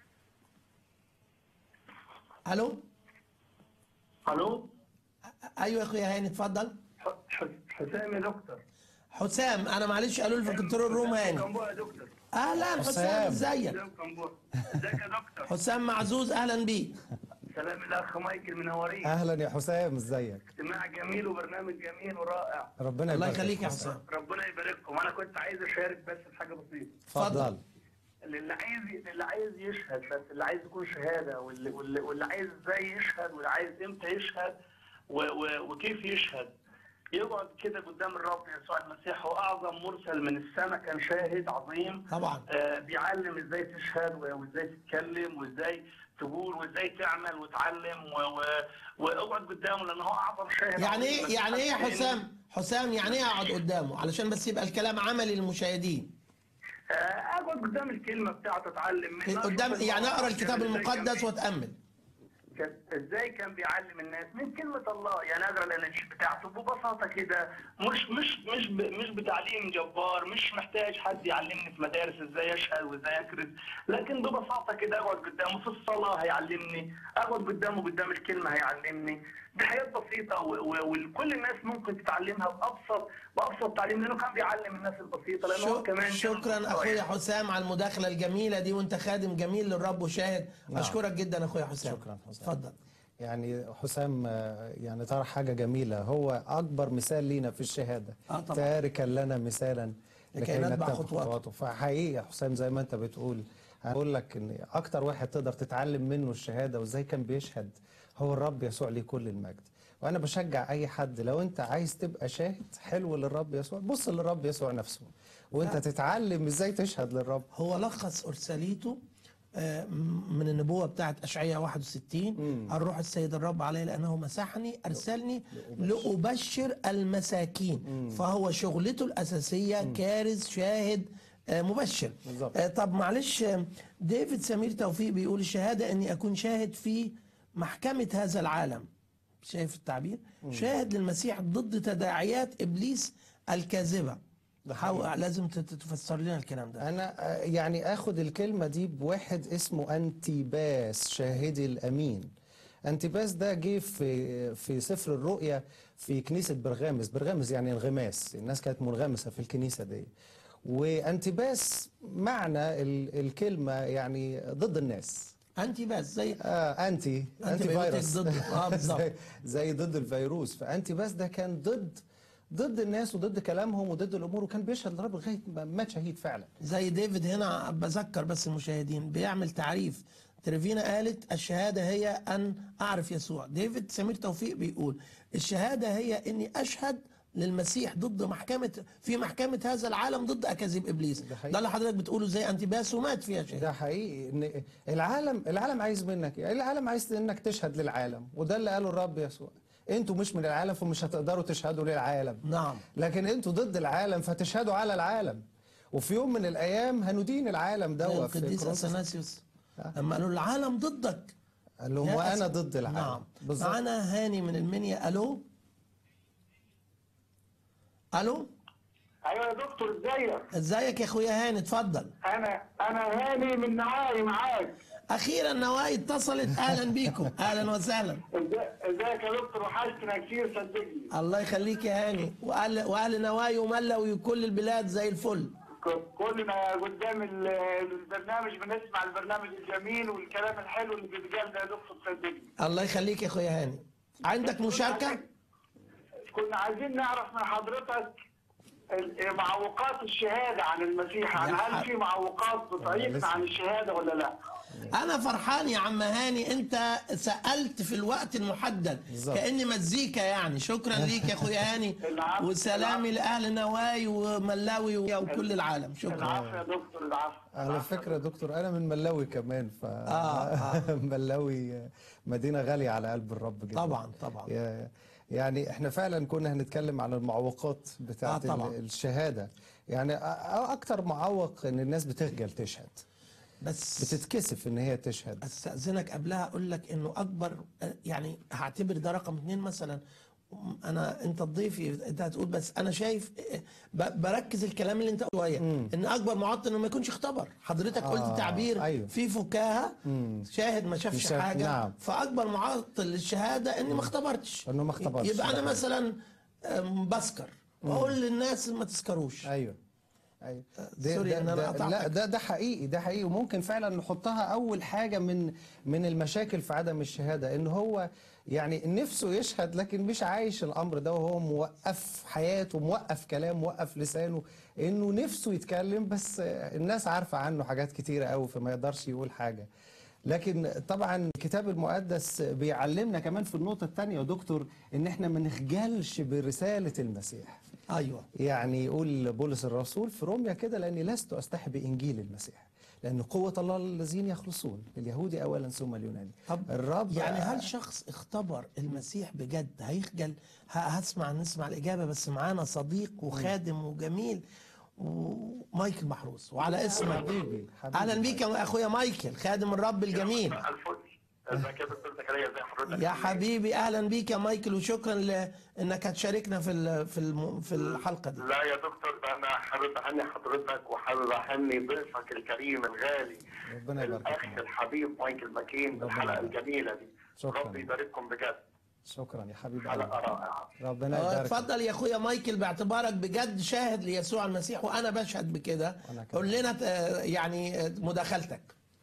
الو الو ايوه يا اخويا هاني اتفضل حسام يا دكتور حسام انا معلش قالوا لي في الكنترول روم هاني كمبوع يا دكتور اهلا حسام حسام. ازيك حسام كمبوع ازيك يا دكتور حسام معزوز اهلا بيك سلام الاخ مايكل منورين أهلا يا حسام إزيك اجتماع جميل وبرنامج جميل ورائع ربنا الله يبارك يخليك يا فيك. حسام ربنا يبارككم انا كنت عايز اشارك بس في حاجه بسيطه اتفضل اللي عايز اللي عايز يشهد بس اللي عايز يكون شهاده واللي واللي, واللي عايز ازاي يشهد واللي عايز امتى يشهد و و وكيف يشهد يقعد كده قدام الرب يسوع المسيح هو اعظم مرسل من السماء كان شاهد عظيم طبعا آه بيعلم ازاي تشهد و- وازاي تتكلم وازاي تقول وازاي تعمل وتعلم و- و- واقعد قدامه لان هو اعظم شاهد يعني عظيم. ايه يعني ايه يا لأن- حسام حسام يعني ايه اقعد قدامه علشان بس يبقى الكلام عملي للمشاهدين آه، اقعد قدام الكلمه بتاعته اتعلم منها قدام أشوف يعني اقرا المواقف الكتاب إزاي كان المقدس بي- واتامل كان- ازاي كان بيعلم الناس من كلمه الله يعني اقرا الاناجيل بتاعته ببساطه كده مش مش مش ب- مش بتعليم جبار مش محتاج حد يعلمني في مدارس ازاي اشهد وازاي اكرز لكن ببساطه كده اقعد قدامه في الصلاه هيعلمني اقعد قدامه قدام الكلمه هيعلمني دي حاجات بسيطه و- و- وكل الناس ممكن تتعلمها بابسط بابسط تعليم لانه كان بيعلم الناس البسيطه لانه هو شك- كمان كان شكرا مستوى اخويا يعني. حسام على المداخله الجميله دي وانت خادم جميل للرب وشاهد نعم. اشكرك جدا اخويا حسام شكرا حسام. اتفضل يعني حسام آه، يعني طرح حاجة جميلة هو أكبر مثال لينا في الشهادة آه طبعا. تاركا لنا مثالا لكي نتبع خطواته. خطواته فحقيقي يا حسام زي ما أنت بتقول هقول لك ان اكتر واحد تقدر تتعلم منه الشهاده وازاي كان بيشهد هو الرب يسوع ليه كل المجد وانا بشجع اي حد لو انت عايز تبقى شاهد حلو للرب يسوع بص للرب يسوع نفسه وانت فعلا. تتعلم ازاي تشهد للرب هو لخص ارساليته آه، من النبوة بتاعت أشعياء 61 الروح السيد الرب علي لأنه مسحني أرسلني لأبشر المساكين فهو شغلته الأساسية كارز شاهد آه، مبشر بالظبط. آه، طب معلش آه، ديفيد سمير توفيق بيقول الشهادة أني أكون شاهد في محكمة هذا العالم شايف التعبير شاهد للمسيح ضد تداعيات إبليس الكاذبة حاول لازم تت- تفسر لنا الكلام ده انا آه، يعني اخد الكلمه دي بواحد اسمه انتيباس شاهدي الامين انتيباس ده جه في في سفر الرؤيا في كنيسه برغامس برغامس يعني انغماس الناس كانت منغمسه في الكنيسه دي وانتيباس معنى ال- الكلمه يعني ضد الناس انتي بس زي آه انتي انتي بيوتيك فيروس ضد- آه، بالظبط. زي, زي ضد الفيروس فانتي بس ده كان ضد ضد الناس وضد كلامهم وضد الامور وكان بيشهد للرب لغايه ما مات شهيد فعلا زي ديفيد هنا بذكر بس المشاهدين بيعمل تعريف تريفينا قالت الشهادة هي أن أعرف يسوع ديفيد سمير توفيق بيقول الشهادة هي أني أشهد للمسيح ضد محكمة في محكمة هذا العالم ضد أكاذيب إبليس ده ده, حقيقي. اللي حضرتك بتقوله زي أنتيباس ومات فيها شهيد ده حقيقي ان العالم العالم عايز منك ايه العالم عايز انك تشهد للعالم وده اللي قاله الرب يسوع انتوا مش من العالم فمش هتقدروا تشهدوا للعالم نعم لكن انتوا ضد العالم فتشهدوا على العالم وفي يوم من الايام هندين العالم زي دوت في القديس كورنثوس. أثناسيوس لما قالوا العالم ضدك قال لهم يا وانا أسف. ضد العالم نعم بالظبط معانا هاني من المنيا ألو ألو ايوه يا دكتور ازيك ازيك يا اخويا هاني اتفضل انا انا هاني من نواعي معاك اخيرا نوايا اتصلت اهلا بيكم اهلا وسهلا إزاي- ازيك يا دكتور وحشتنا كتير صدقني الله يخليك يا هاني واهل واهل نوايا وملوي وكل البلاد زي الفل ك- كلنا قدام ال- البرنامج بنسمع البرنامج الجميل والكلام الحلو اللي بيتقال ده يا دكتور صدقني الله يخليك يا اخويا هاني عندك مشاركه كنا عايزين نعرف من حضرتك ال- معوقات الشهاده عن المسيح عن يا هل حبيبي. في معوقات بتعيقنا عن الشهاده ولا لا؟ انا فرحان يا عم هاني انت سالت في الوقت المحدد بالظبط. كاني مزيكا يعني شكرا ليك يا اخويا هاني العفو. وسلامي لاهل نواي وملاوي وكل العالم شكرا العفو يا دكتور العفو على العفو. فكره يا دكتور انا من ملاوي كمان ف آه، ملاوي مدينه غاليه على قلب الرب جدا طبعا طبعا يا- يعني احنا فعلا كنا هنتكلم عن المعوقات بتاعت آه، طبعا. ال- الشهاده يعني أ- أ- اكتر معوق ان الناس بتخجل تشهد بس بتتكسف ان هي تشهد استاذنك قبلها اقول لك انه اكبر يعني هعتبر ده رقم اتنين مثلا انا انت ضيفي انت هتقول بس انا شايف ب- بركز الكلام اللي انت قلته شويه ان اكبر معطل انه ما يكونش اختبر حضرتك آه، قلت تعبير أيوه. فيه فكاهه شاهد ما شافش شاف- حاجه نعم. فاكبر معطل للشهاده اني ما اختبرتش إنه ما اختبرش. يبقى انا ده مثلا أم، بسكر واقول للناس ما تسكروش ايوه ايوه سوري إن أنا ده قطعتك. لا ده ده حقيقي ده حقيقي وممكن فعلا نحطها اول حاجه من من المشاكل في عدم الشهاده ان هو يعني نفسه يشهد لكن مش عايش الامر ده وهو موقف حياته موقف كلام موقف لسانه انه نفسه يتكلم بس الناس عارفه عنه حاجات كتيره قوي فما يقدرش يقول حاجه لكن طبعا الكتاب المقدس بيعلمنا كمان في النقطه الثانيه يا دكتور ان احنا ما نخجلش برساله المسيح ايوه يعني يقول بولس الرسول في روميا كده لاني لست استحي بانجيل المسيح لان قوه الله للذين يخلصون اليهودي اولا ثم اليوناني طب الرب يعني هل شخص اختبر المسيح بجد هيخجل ه- هسمع نسمع الإجابة بس معانا صديق وخادم وجميل ومايكل محروس وعلى اسمك حبيبي حبيبي أهلا بيك يا أخويا مايكل خادم الرب الجميل الفل ازيك يا دكتور زكريا ازي حضرتك يا حبيبي أهلا بيك يا مايكل وشكرا لأنك هتشاركنا في ال- في الم- في الحلقة دي لا يا دكتور ده انا حابب اهني حضرتك وحابب اهني ضيفك الكريم الغالي ربنا يبارك الاخ فيك. الحبيب مايكل ماكين ربنا بالحلقه يبارك. الجميله دي شكراً. ربي يبارككم بجد شكرا يا حبيبي حلقه قلبي. رائعه ربنا آه، يبارك اتفضل يا اخويا مايكل باعتبارك بجد شاهد ليسوع المسيح وانا بشهد بكده وأنا كمان. قول لنا آه، يعني آه، مداخلتك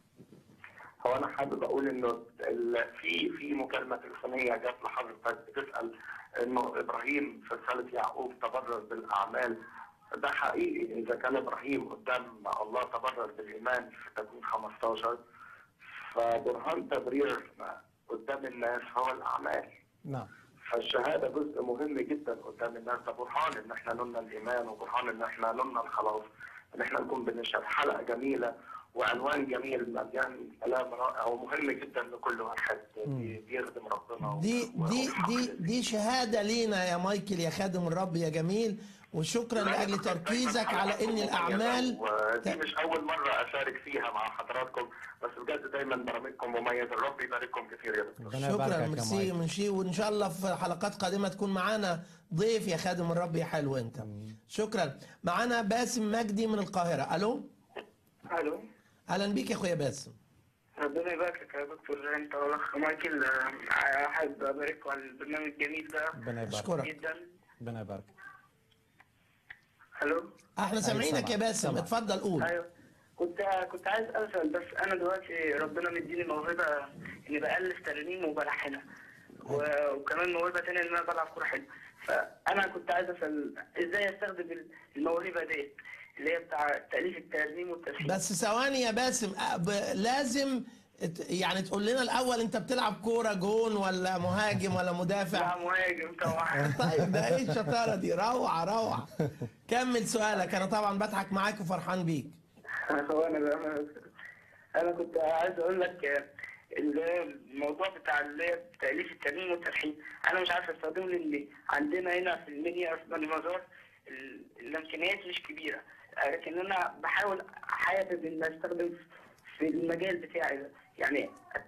هو انا حابب اقول انه ال- في في مكالمه تليفونيه جت لحضرتك بتسال انه ابراهيم في رساله يعقوب تبرر بالاعمال ده حقيقي اذا كان ابراهيم قدام الله تبرر بالايمان في تكوين 15 فبرهان تبرير قدام الناس هو الاعمال نعم فالشهاده جزء مهم جدا قدام الناس ده برهان ان احنا نلنا الايمان وبرهان ان احنا نلنا الخلاص ان احنا نكون بنشهد حلقه جميله وعنوان جميل مليان كلام رائع ومهم جدا لكل واحد بي- بيخدم ربنا دي و- دي وحق دي لله. دي شهاده لينا يا مايكل يا خادم الرب يا جميل وشكرا لاجل تركيزك على ان الاعمال ودي مش اول مره اشارك فيها مع حضراتكم بس بجد دايما برامجكم مميز الرب يبارككم كثير يا دكتور ربنا يباركك شكرا يا ميرسي مايك. منشي وان شاء الله في حلقات قادمه تكون معانا ضيف يا خادم الرب يا حلو انت شكرا معانا باسم مجدي من القاهره الو الو اهلا بيك يا اخويا باسم ربنا يباركك يا دكتور انت والاخ مايكل آه، احب ابارككم على البرنامج الجميل ده ربنا يبارك اشكرك جدا ربنا يبارك الو احنا سامعينك سامع. يا باسم سامع. اتفضل قول ايوه كنت كنت عايز اسال بس انا دلوقتي ربنا مديني موهبه اني بالف ترانيم وبلحنها و- وكمان موهبه تانية ان انا بلعب كوره حلو فانا كنت عايز اسال ازاي استخدم الموهبه ديت اللي هي بتاع تاليف الترنيم والتلحين بس ثواني يا باسم أ- ب- لازم ت- يعني تقول لنا الاول انت بتلعب كوره جون ولا مهاجم ولا لا مدافع مهاجم طبعا طيب ده ايه الشطاره دي روعه روعه كمل سؤالك انا طبعا بضحك معاك وفرحان بيك هو انا بقى انا كنت عايز اقول لك آه، اللي هي الموضوع بتاع اللي هي تاليف الترنيم والتلحين انا مش عارف استخدمه لان عندنا هنا في المنيا في بني مزار ال- الامكانيات مش كبيره آه، لكن انا بحاول حابب ان استخدم في المجال بتاعي ده يعني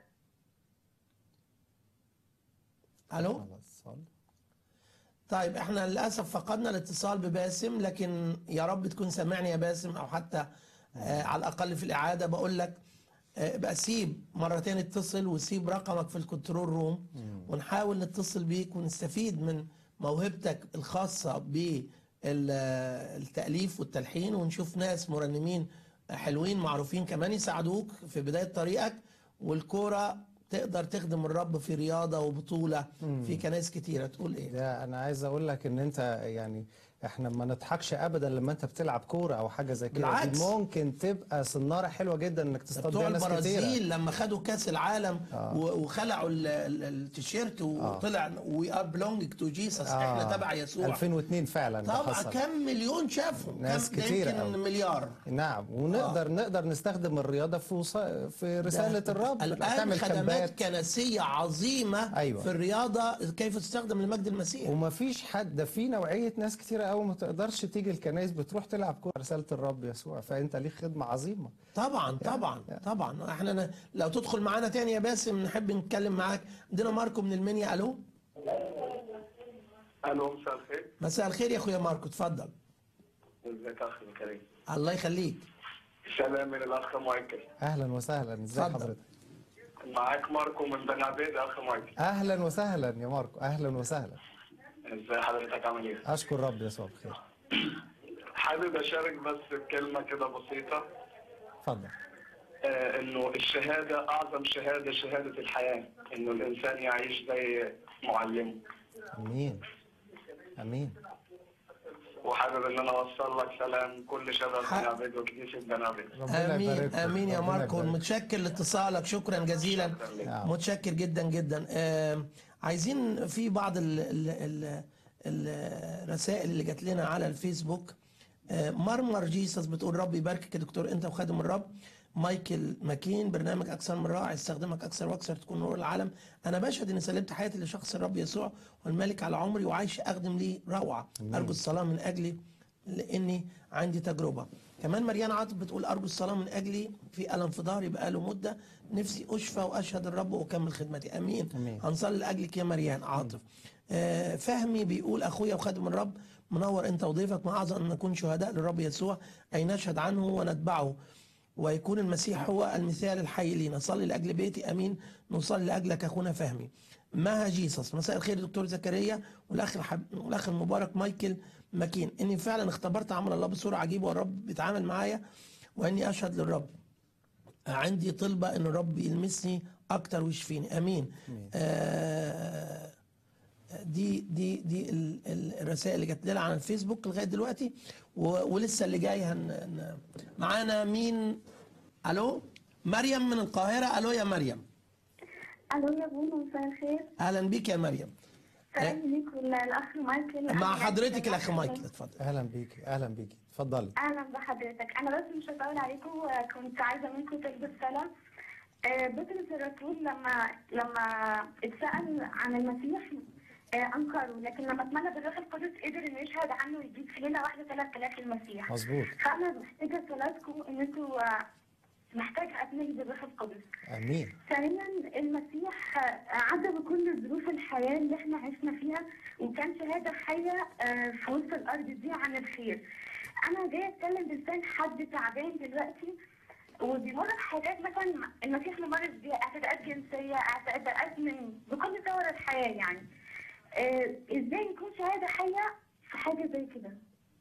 الو خلاص صل. طيب احنا للاسف فقدنا الاتصال بباسم لكن يا رب تكون سامعني يا باسم او حتى آه على الاقل في الاعاده بقول لك آه بقى سيب مرتين اتصل وسيب رقمك في الكنترول روم ونحاول نتصل بيك ونستفيد من موهبتك الخاصه بالتاليف والتلحين ونشوف ناس مرنمين حلوين معروفين كمان يساعدوك في بدايه طريقك والكوره تقدر تخدم الرب في رياضه وبطوله في كنائس كتيره تقول ايه؟ ده انا عايز اقول لك ان انت يعني احنا ما نضحكش ابدا لما انت بتلعب كوره او حاجه زي كده بالعكس. دي ممكن تبقى صناره حلوه جدا انك تصطاد بتوع بيها ناس كتيره البرازيل لما خدوا كاس العالم آه. و- وخلعوا ال- ال- التيشيرت وطلع وي ار بلونج تو جيسس احنا تبع يسوع 2002 فعلا ده طبعا حصل. كم مليون شافوا ناس كم ده كتيرة يمكن أوي. مليار نعم ونقدر نقدر نستخدم الرياضه في وص... في رساله الرب الان تعمل خدمات كامبات كنسيه عظيمه أيوة. في الرياضه كيف تستخدم لمجد المسيح وما فيش حد ده في نوعيه ناس كتيره قوي ما تقدرش تيجي الكنائس بتروح تلعب كوره رساله الرب يسوع فانت ليك خدمه عظيمه طبعا طبعا طبعا احنا ن- لو تدخل معانا تاني يا باسم نحب نتكلم معاك عندنا ماركو من المنيا الو الو مساء الخير مساء الخير يا اخويا ماركو اتفضل ازيك يا اخ الكريم الله يخليك سلام من الاخ مايكل اهلا وسهلا ازي اتفضل. حضرتك معاك ماركو من بني عبيد يا اخ مايكل اهلا وسهلا يا ماركو اهلا وسهلا ازي حضرتك عامل ايه؟ اشكر رب يسوع بخير حابب اشارك بس بكلمه كده بسيطه اتفضل آه، انه الشهاده اعظم شهاده شهاده الحياه انه الانسان يعيش زي معلمه امين امين وحابب ان انا اوصل لك سلام كل شباب ح- بني عبيد وكنيسه بني عبيد ربنا امين يبارككم. امين يا ربنا ماركو يبارك. متشكر لاتصالك شكرا جزيلا نعم. متشكر جدا جدا آه عايزين في بعض ال ال ال الرسائل اللي جات لنا على الفيسبوك آه مرمر جيسس بتقول ربي يباركك يا دكتور انت وخادم الرب مايكل ماكين برنامج اكثر من رائع استخدمك اكثر واكثر تكون نور العالم انا بشهد اني سلمت حياتي لشخص الرب يسوع والملك على عمري وعايش اخدم ليه روعه ارجو الصلاه من اجلي لاني عندي تجربه كمان مريان عاطف بتقول ارجو الصلاه من اجلي في الم في ظهري بقاله مده نفسي اشفى واشهد الرب واكمل خدمتي امين, أمين. هنصلي لاجلك يا مريان عاطف آه فهمي بيقول اخويا وخادم الرب منور انت وضيفك ما اعظم ان نكون شهداء للرب يسوع اي نشهد عنه ونتبعه ويكون المسيح هو المثال الحي لينا صلي لاجل بيتي امين نصلي لاجلك اخونا فهمي مها جيسس مساء الخير دكتور زكريا والاخ الحب... والاخ المبارك مايكل ماكين اني فعلا اختبرت عمل الله بصوره عجيبه والرب بيتعامل معايا واني اشهد للرب عندي طلبه ان الرب يلمسني اكتر ويشفيني امين آه دي دي دي ال- ال- الرسائل اللي جت لنا على الفيسبوك لغايه دلوقتي و- ولسه اللي جاي هن هن- معانا مين الو مريم من القاهره الو يا مريم الو يا بونو مساء الخير اهلا بيك يا مريم سلام ليك والاخ مايكل مع أهلاً حضرتك بك. الاخ مايكل اتفضل اهلا بيكي اهلا بيكي اتفضلي اهلا بحضرتك انا بس مش هطول عليكم كنت عايزه منكم تلبس سلام آه، بطرس الرسول لما لما اتسال عن المسيح آه، انكره لكن لما اتمنى بالروح القدس قدر انه يشهد عنه ويجيب في ليله واحده 3000 المسيح مظبوط فانا محتاجه صلاتكم ان انتوا آه، محتاجه اتملي بالروح القدس امين ثانيا المسيح عدى بكل ظروف الحياة اللي احنا عشنا فيها وكان شهادة حية آه، في وسط الأرض دي عن الخير. أنا جاية أتكلم بلسان حد تعبان دلوقتي وبيمر بحاجات مثلا المسيح ممر بيها اعتداءات جنسية اعتداءات من بكل صور الحياة يعني. آه، ازاي نكون شهادة حية في حاجة زي كده؟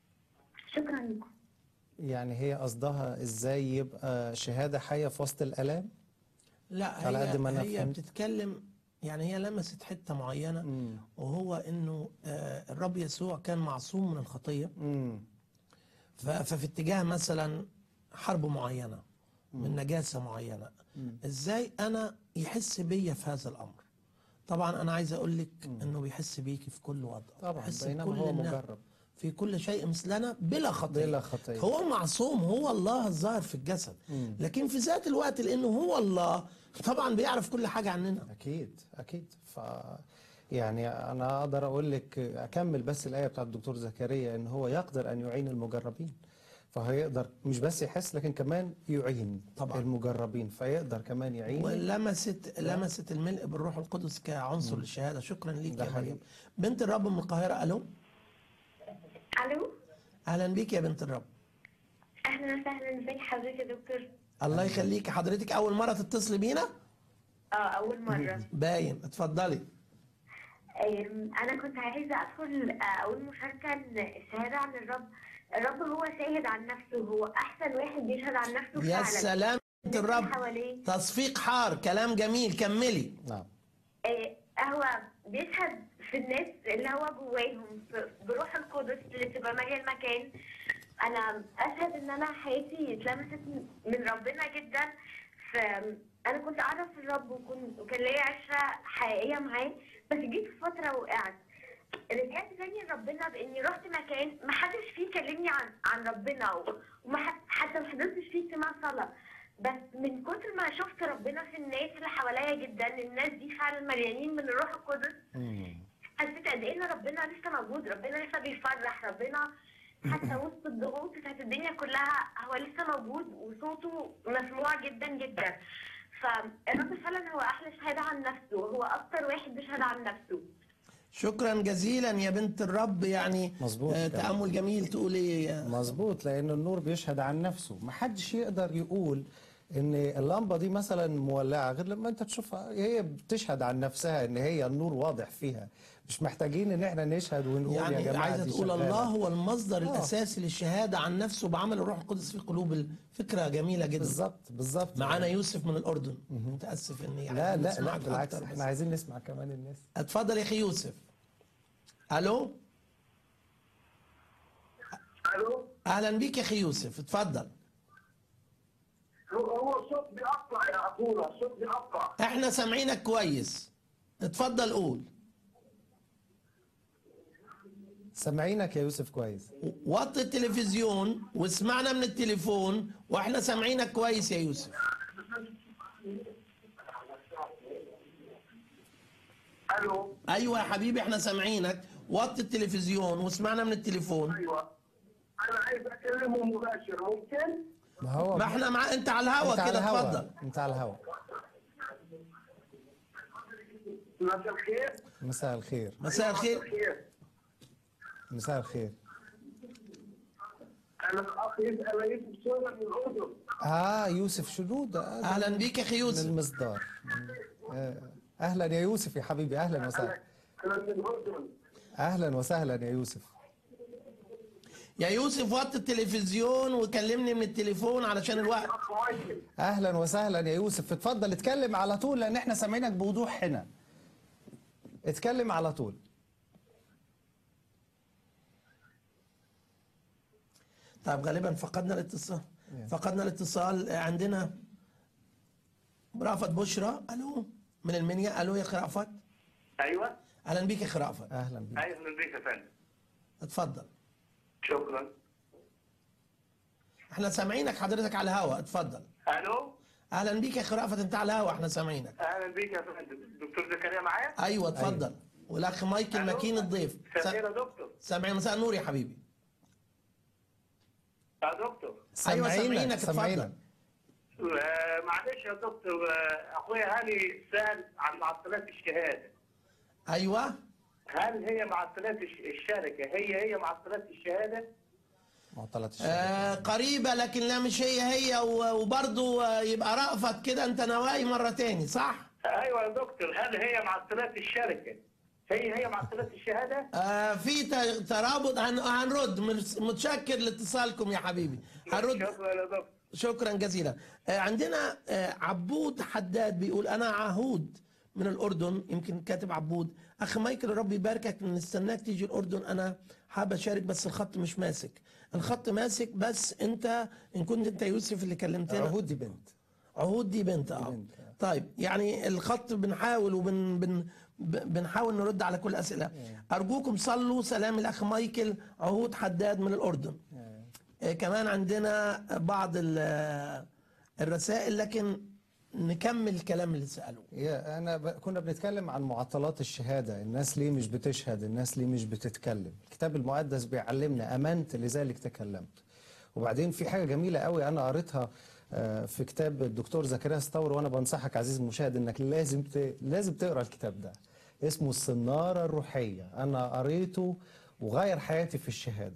شكرا لكم. يعني هي قصدها ازاي يبقى شهاده حيه في وسط الالام لا على هي قد ما أنا هي فهمت. بتتكلم يعني هي لمست حته معينه امم وهو انه آه، الرب يسوع كان معصوم من الخطيه امم ف- ففي اتجاه مثلا حرب معينه من نجاسه معينه ازاي انا يحس بيا في هذا الامر طبعا انا عايز اقول لك انه بيحس بيكي في كل وضع طبعا بيحس بينما بكل هو الناس. مجرب في كل شيء مثلنا بلا خطيه بلا خطية. هو معصوم هو الله الظاهر في الجسد لكن في ذات الوقت لانه هو الله طبعا بيعرف كل حاجه عننا اكيد اكيد ف يعني انا اقدر اقول لك اكمل بس الايه بتاعت الدكتور زكريا ان هو يقدر ان يعين المجربين فهو يقدر مش بس يحس لكن كمان يعين طبعا. المجربين فيقدر كمان يعين ولمست لمست الملء بالروح القدس كعنصر للشهاده شكرا ليك ده يا حقيقي. مريم بنت الرب من القاهره الو الو اهلا بيك يا بنت الرب اهلا وسهلا ازيك حضرتك يا دكتور؟ الله يخليك حضرتك اول مره تتصلي بينا اه اول مرة. باين اتفضلي أم، أنا كنت عايزة أدخل آه، أقول مشاركة إن الشهادة عن الرب الرب هو شاهد عن نفسه هو أحسن واحد بيشهد عن نفسه يا فعلا سلام بنت الرب حواليه تصفيق حار كلام جميل كملي نعم آه، هو بيشهد في الناس اللي هو جواهم ف- بروح القدس اللي بتبقى مالية المكان أنا أشهد إن أنا حياتي اتلمست من ربنا جدا فأنا كنت أعرف الرب وكن- وكان ليا عشرة حقيقية معاه بس جيت في فترة وقعت رجعت تاني لربنا باني رحت مكان ما حدش فيه كلمني عن عن ربنا و- وما حد- حتى ما حضرتش فيه اجتماع صلاه بس من كتر ما شفت ربنا في الناس اللي حواليا جدا الناس دي فعلا مليانين من الروح القدس مم. حسيت قد ايه ان ربنا لسه موجود ربنا لسه بيفرح ربنا حتى وسط الضغوط بتاعت الدنيا كلها هو لسه موجود وصوته مسموع جدا جدا فالرب فعلا هو احلى شهاده عن نفسه هو اكتر واحد بيشهد عن نفسه شكرا جزيلا يا بنت الرب يعني مظبوط آه كده. تامل جميل تقولي آه، مظبوط لان النور بيشهد عن نفسه محدش يقدر يقول ان اللمبه دي مثلا مولعه غير لما انت تشوفها هي بتشهد عن نفسها ان هي النور واضح فيها مش محتاجين ان احنا نشهد ونقول يا يعني جماعه عايزه دي تقول شغالة. الله هو المصدر آه. الاساسي للشهاده عن نفسه بعمل الروح القدس في قلوب الفكره جميله جدا بالظبط بالظبط معانا يوسف من الاردن متاسف اني يعني لا لا لا نسمعك بالعكس أكتر بس. احنا عايزين نسمع كمان الناس اتفضل يا اخي يوسف الو الو اهلا بيك يا اخي يوسف اتفضل هو هو الصوت بيقطع يا اخونا الصوت بيقطع احنا سامعينك كويس اتفضل قول سامعينك يا يوسف كويس وطي التلفزيون واسمعنا من التليفون واحنا سامعينك كويس يا يوسف الو ايوه يا حبيبي احنا سامعينك وطي التلفزيون واسمعنا من التليفون ايوه انا عايز اكلمه مباشر ممكن؟ ما هو ما احنا مع انت على الهوا انت على كده الهوا اتفضل انت على الهوا مساء الخير مساء الخير مساء الخير الخير مساء الخير انا الاخ يسال يوسف سوره من الاردن اه يوسف شدود آه ده اهلا بيك يا اخي من يوسف المصدار آه، اهلا يا يوسف يا حبيبي اهلا وسهلا انا من الاردن اهلا وسهلا يا يوسف يا يوسف وطي التلفزيون وكلمني من التليفون علشان الوقت اخ مايكل اهلا وسهلا يا يوسف اتفضل اتكلم على طول لان احنا سامعينك بوضوح هنا اتكلم على طول طيب غالبا فقدنا الاتصال فقدنا الاتصال آه، عندنا رأفت بشرى الو من المنيا الو يا اخي رأفت ايوه اهلا بيك يا اخي رأفت اهلا بيك اهلا بيك يا فندم اتفضل شكرا احنا سامعينك حضرتك على الهواء اتفضل الو اهلا بيك يا اخي رأفت انت على الهواء احنا سامعينك اهلا بيك يا فندم دكتور زكريا معايا ايوه اتفضل والاخ مايكل ألو؟ مكين الضيف مساء الخير سا- يا دكتور سامعين مساء النور يا حبيبي يا دكتور أيوة، سامعينك سامعينك، اتفضل. سامعينك آه، معلش يا دكتور آه، اخويا هاني سال عن معطلات الشهاده ايوه هل هي معطلات الش- الشركه هي هي معطلات الشهاده؟ معطلات الشهاده آه قريبة لكن لا مش هي هي و- وبرضه آه، يبقى رأفت كده انت نواي مرة تاني صح؟ ايوه يا دكتور هل هي معطلات الشركه هي هي معطلات الشهاده؟ آه في ت- ترابط هن هنرد مس- متشكر لاتصالكم يا حبيبي هنرد شكرا يا دكتور شكرا جزيلا آه عندنا آه عبود حداد بيقول انا عهود من الاردن يمكن كاتب عبود اخ مايكل الرب يباركك نستناك تيجي الاردن انا حابب اشارك بس الخط مش ماسك الخط ماسك بس انت ان كنت انت يوسف اللي كلمتنا عهود دي بنت عهود دي بنت اه بنت. طيب يعني الخط بنحاول وبن بن ب- بنحاول نرد على كل الاسئله ارجوكم صلوا سلام الاخ مايكل عهود حداد من الاردن آه، كمان عندنا بعض ال- الرسائل لكن نكمل الكلام اللي سالوه يا انا ب... كنا بنتكلم عن معطلات الشهاده الناس ليه مش بتشهد الناس ليه مش بتتكلم الكتاب المقدس بيعلمنا امنت لذلك تكلمت وبعدين في حاجه جميله قوي انا قريتها آه، في كتاب الدكتور زكريا ستور وانا بنصحك عزيزي المشاهد انك لازم ت... لازم تقرا الكتاب ده اسمه الصناره الروحيه انا قريته وغير حياتي في الشهاده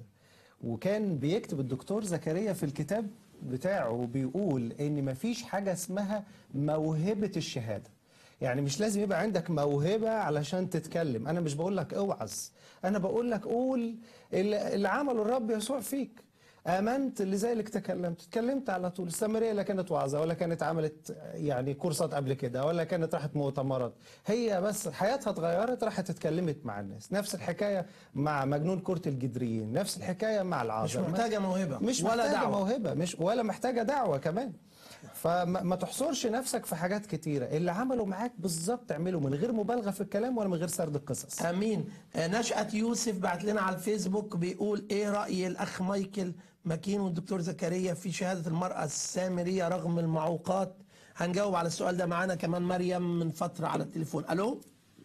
وكان بيكتب الدكتور زكريا في الكتاب بتاعه بيقول ان مفيش حاجه اسمها موهبه الشهاده يعني مش لازم يبقى عندك موهبه علشان تتكلم انا مش بقول لك اوعظ انا بقول لك قول اللي اللي عمله الرب يسوع فيك امنت لذلك تكلمت تكلمت على طول السامريه لا كانت وعظه ولا كانت عملت يعني كورسات قبل كده ولا كانت راحت مؤتمرات هي بس حياتها اتغيرت راحت اتكلمت مع الناس نفس الحكايه مع مجنون كرة الجدريين نفس الحكايه مع مش العازر محتاجه موهبه مش ولا محتاجة دعوه موهبة مش ولا محتاجة دعوة كمان فما ما تحصرش نفسك في حاجات كتيرة اللي عمله معاك بالظبط اعمله من غير مبالغة في الكلام ولا من غير سرد القصص امين آه، نشأة يوسف بعت لنا على الفيسبوك بيقول ايه رأي الاخ مايكل مكين والدكتور زكريا في شهادة المرأة السامرية رغم المعوقات هنجاوب على السؤال ده معانا كمان مريم من فترة على التليفون الو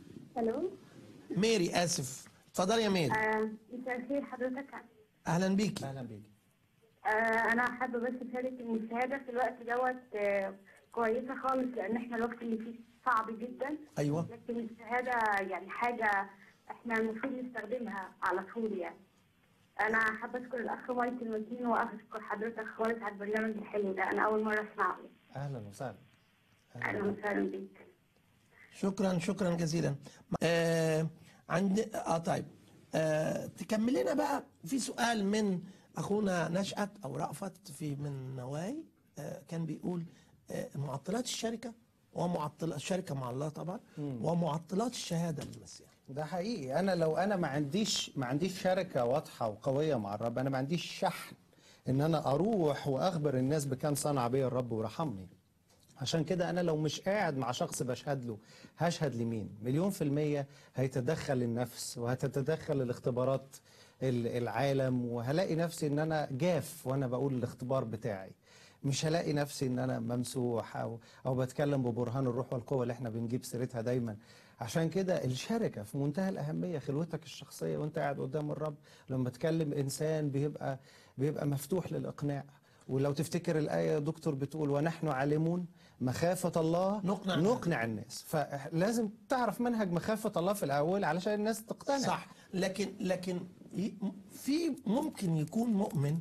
الو ميري اسف اتفضلي يا ميري آه، مساء الخير حضرتك اهلا بيكي اهلا بيك آه، انا حابه بس اشارك ان الشهاده في الوقت دوت آه، كويسه خالص لان احنا الوقت اللي فيه صعب جدا ايوه لكن الشهاده يعني حاجه احنا المفروض نستخدمها على طول يعني انا حابه اشكر الاخ مايكل مكين واشكر حضرتك خالص على البرنامج الحلو ده انا اول مره اسمعه اهلا وسهلا اهلا وسهلا بيك شكرا شكرا جزيلا آه عند اه طيب آه تكمل لنا بقى في سؤال من اخونا نشأت او رأفت في من نواي آه كان بيقول آه معطلات الشركه ومعطلات الشركه مع الله طبعا ومعطلات الشهاده للمسيح ده حقيقي انا لو انا ما عنديش ما عنديش شركة واضحة وقوية مع الرب انا ما عنديش شحن ان انا اروح واخبر الناس بكم صنع بي الرب ورحمني عشان كده انا لو مش قاعد مع شخص بشهد له هشهد لمين مليون في المية هيتدخل النفس وهتتدخل الاختبارات ال- العالم وهلاقي نفسي ان انا جاف وانا بقول الاختبار بتاعي مش هلاقي نفسي ان انا ممسوح او او بتكلم ببرهان الروح والقوه اللي احنا بنجيب سيرتها دايما عشان كده الشركه في منتهى الاهميه خلوتك الشخصيه وانت قاعد قدام الرب لما تكلم انسان بيبقى بيبقى مفتوح للاقناع ولو تفتكر الايه يا دكتور بتقول ونحن عالمون مخافه الله نقنع نقنع الناس فلازم تعرف منهج مخافه الله في الاول علشان الناس تقتنع صح لكن لكن ي- في ممكن يكون مؤمن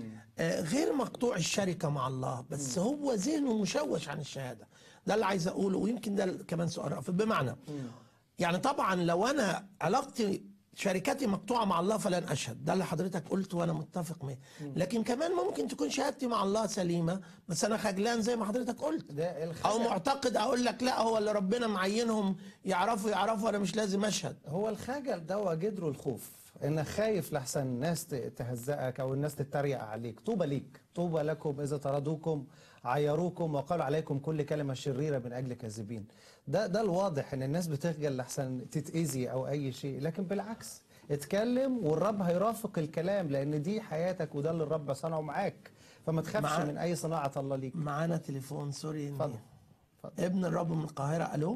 آه، غير مقطوع الشركه مع الله بس هو ذهنه مشوش عن الشهاده ده اللي عايز اقوله ويمكن ده كمان سؤال رأفت بمعنى يعني طبعا لو انا علاقتي شركتي مقطوعه مع الله فلن اشهد ده اللي حضرتك قلته وانا متفق معاه لكن كمان ممكن تكون شهادتي مع الله سليمه بس انا خجلان زي ما حضرتك قلت ده او الخجل معتقد اقول لك لا هو اللي ربنا معينهم يعرفوا يعرفوا انا مش لازم اشهد هو الخجل ده هو جدره الخوف انك خايف لحسن الناس ت- تهزقك او الناس تتريق عليك طوبى ليك طوبى لكم اذا طردوكم عيروكم وقالوا عليكم كل كلمه شريره من اجل كاذبين ده ده الواضح ان الناس بتخجل لحسن تتاذي او اي شيء لكن بالعكس اتكلم والرب هيرافق الكلام لان دي حياتك وده اللي الرب صنعه معاك فما تخافش مع- من اي صناعه الله ليك معانا تليفون سوري إني- اتفضل اتفضل. ابن الرب من القاهره الو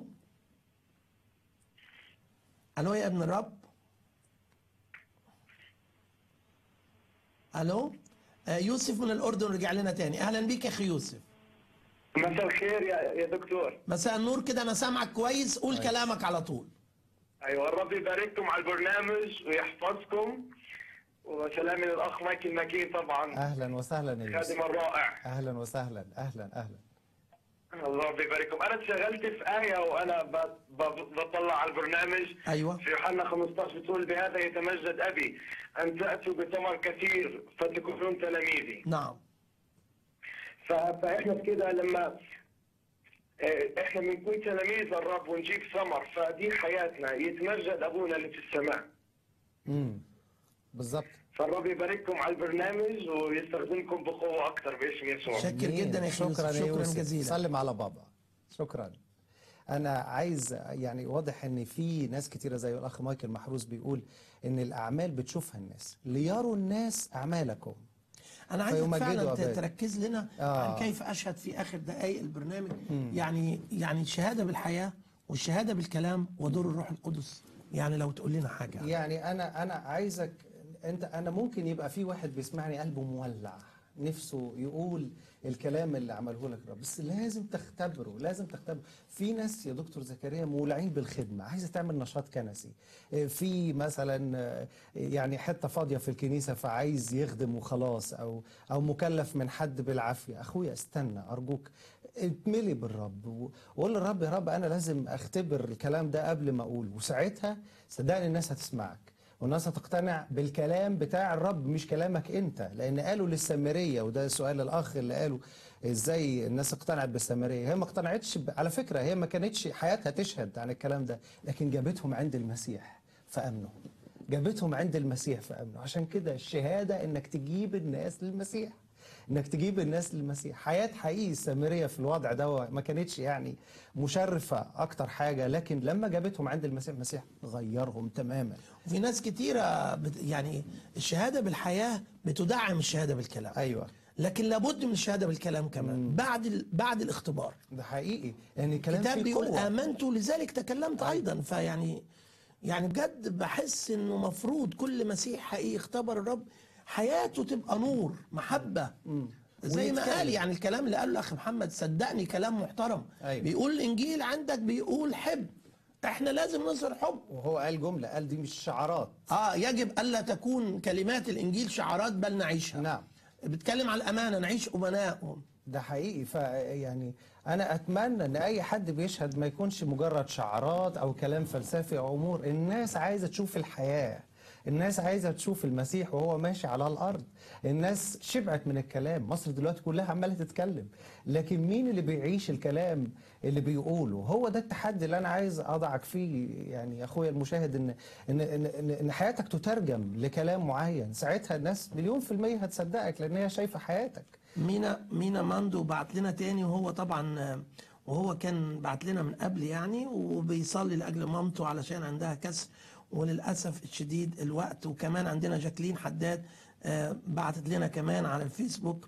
الو يا ابن الرب الو آه، يوسف من الاردن رجع لنا تاني اهلا بيك يا اخي يوسف مساء الخير يا يا دكتور مساء النور كده انا سامعك كويس قول كلامك على طول ايوه الرب يبارككم على البرنامج ويحفظكم وسلامي للاخ مايكل ماكين طبعا اهلا وسهلا يا يوسف خادم الرائع اهلا وسهلا اهلا اهلا الرب يبارككم انا اتشغلت في ايه وانا ب- ب- بطلع على البرنامج ايوه في يوحنا 15 بتقول بهذا يتمجد ابي ان تاتوا بثمر كثير فتكونون تلاميذي نعم ف- فاحنا كده لما آه، احنا بنكون تلاميذ الرب ونجيب ثمر فدي حياتنا يتمجد ابونا اللي في السماء امم بالظبط فالرب يبارككم على البرنامج ويستخدمكم بقوه اكثر باسم يسوع شكر جميل. جدا يا أخي يوسف شكرا يا شكرا يوسف. جزيلا سلم على بابا شكرا انا عايز يعني واضح ان في ناس كتيره زي الاخ مايكل محروس بيقول ان الاعمال بتشوفها الناس ليروا الناس اعمالكم انا عايزك فيمجدوا فعلا ت- أباك. تركز لنا آه. عن كيف اشهد في اخر دقائق البرنامج يعني يعني الشهاده بالحياه والشهاده بالكلام ودور الروح القدس يعني لو تقول لنا حاجه يعني انا انا عايزك انت انا ممكن يبقى في واحد بيسمعني قلبه مولع نفسه يقول الكلام اللي عمله لك الرب بس لازم تختبره لازم تختبره في ناس يا دكتور زكريا مولعين بالخدمه عايزه تعمل نشاط كنسي اه، في مثلا اه، يعني حته فاضيه في الكنيسه فعايز يخدم وخلاص او او مكلف من حد بالعافيه اخويا استنى ارجوك اتملي بالرب و- وقول للرب يا رب انا لازم اختبر الكلام ده قبل ما اقول وساعتها صدقني الناس هتسمعك والناس هتقتنع بالكلام بتاع الرب مش كلامك انت لان قالوا للسامريه وده سؤال الاخ اللي قاله ازاي الناس اقتنعت بالسامريه هي ما اقتنعتش ب... على فكره هي ما كانتش حياتها تشهد عن الكلام ده لكن جابتهم عند المسيح فامنوا جابتهم عند المسيح فامنوا عشان كده الشهاده انك تجيب الناس للمسيح انك تجيب الناس للمسيح حياه حقيقي السامريه في الوضع ده ما كانتش يعني مشرفه اكتر حاجه لكن لما جابتهم عند المسيح المسيح غيرهم تماما وفي ناس كتيره بت يعني الشهاده بالحياه بتدعم الشهاده بالكلام ايوه لكن لابد من الشهاده بالكلام كمان بعد ال... بعد الاختبار ده حقيقي لان الكلام الكتاب فيه بيقول قوة. امنت لذلك تكلمت ايضا فيعني يعني بجد بحس انه مفروض كل مسيح حقيقي اختبر الرب حياته تبقى نور محبه زي ما ويتكلم. قال يعني الكلام اللي قاله الاخ محمد صدقني كلام محترم أيوة. بيقول الانجيل عندك بيقول حب احنا لازم نظهر حب وهو قال جمله قال دي مش شعارات اه يجب الا تكون كلمات الانجيل شعارات بل نعيشها نعم بتكلم على الامانه نعيش امناء ده حقيقي فيعني انا اتمنى ان اي حد بيشهد ما يكونش مجرد شعارات او كلام فلسفي او امور الناس عايزه تشوف الحياه الناس عايزه تشوف المسيح وهو ماشي على الارض الناس شبعت من الكلام مصر دلوقتي كلها عماله تتكلم لكن مين اللي بيعيش الكلام اللي بيقوله هو ده التحدي اللي انا عايز اضعك فيه يعني يا اخويا المشاهد ان ان ان, إن, إن حياتك تترجم لكلام معين ساعتها الناس مليون في الميه هتصدقك لان هي شايفه حياتك مينا مينا ماندو بعت لنا تاني وهو طبعا آه، وهو كان بعت لنا من قبل يعني وبيصلي لاجل مامته علشان عندها كسر وللاسف الشديد الوقت وكمان عندنا جاكلين حداد آه، بعتت لنا كمان على الفيسبوك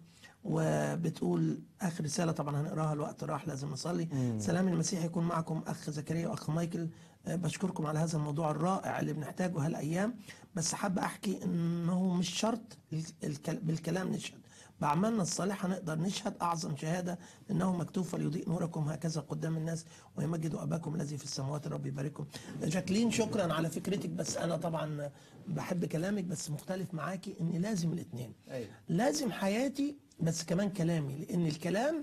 وبتقول اخر رساله طبعا هنقراها الوقت راح لازم نصلي سلام المسيح يكون معكم اخ زكريا واخ مايكل آه، بشكركم على هذا الموضوع الرائع اللي بنحتاجه هالايام بس حابه احكي انه مش شرط الك- بالكلام نشهد بأعمالنا الصالحة نقدر نشهد أعظم شهادة إنه مكتوب فليضيء نوركم هكذا قدام الناس ويمجدوا أباكم الذي في السماوات الرب يبارككم جاكلين شكرا على فكرتك بس أنا طبعا بحب كلامك بس مختلف معاكي إن لازم الاثنين أيوة. لازم حياتي بس كمان كلامي لأن الكلام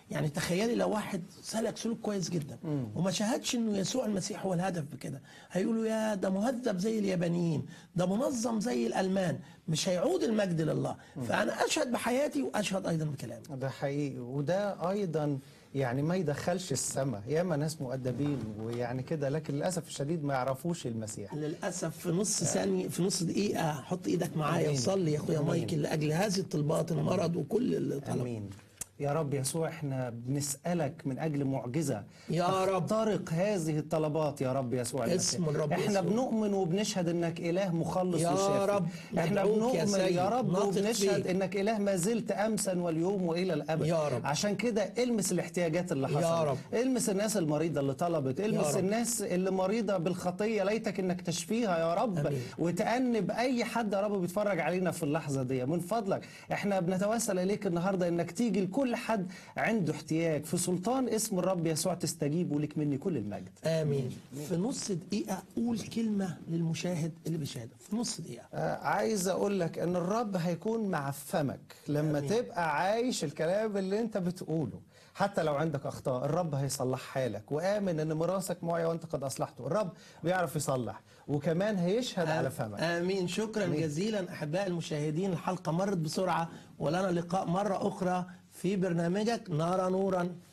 يعني تخيلي لو واحد سلك سلوك كويس جدا وما شاهدش انه يسوع المسيح هو الهدف بكده هيقولوا يا ده مهذب زي اليابانيين ده منظم زي الالمان مش هيعود المجد لله فانا اشهد بحياتي واشهد ايضا بكلامي ده حقيقي وده ايضا يعني ما يدخلش السماء ياما ناس مؤدبين ويعني كده لكن للاسف الشديد ما يعرفوش المسيح للاسف في نص ثانيه في نص دقيقه حط ايدك معايا آمين. وصلي يا اخويا آمين. مايكل لاجل هذه الطلبات المرض وكل اللي طلب امين يا رب يسوع احنا بنسالك من اجل معجزه يا رب. تخترق هذه الطلبات يا رب يسوع اسم المسيح. الرب احنا يسوع. بنؤمن وبنشهد انك اله مخلص يا وشافي رب، احنا ندعوك يا بنؤمن سيد، يا رب نثق وبنشهد فيك. انك اله ما زلت امسا واليوم والى الابد يا رب. عشان كده المس الاحتياجات اللي يا حصلت رب. المس الناس المريضه اللي طلبت المس رب. الناس اللي مريضه بالخطيه ليتك انك تشفيها يا رب آمين. وتأنب اي حد يا رب بيتفرج علينا في اللحظه دي من فضلك احنا بنتوسل اليك النهارده انك تيجي لكل حد عنده احتياج في سلطان اسم الرب يسوع تستجيب ولك مني كل المجد امين في نص دقيقه قول كلمه للمشاهد اللي بيشاهد في نص دقيقه آه، عايز اقول لك ان الرب هيكون مع فمك لما آمين. تبقى عايش الكلام اللي انت بتقوله حتى لو عندك اخطاء الرب هيصلحها لك وامن ان مراسك معي وانت قد اصلحته الرب بيعرف يصلح وكمان هيشهد على فمك امين شكرا جزيلا احباء المشاهدين الحلقه مرت بسرعه ولنا لقاء مره اخرى في برنامجك نرى نورا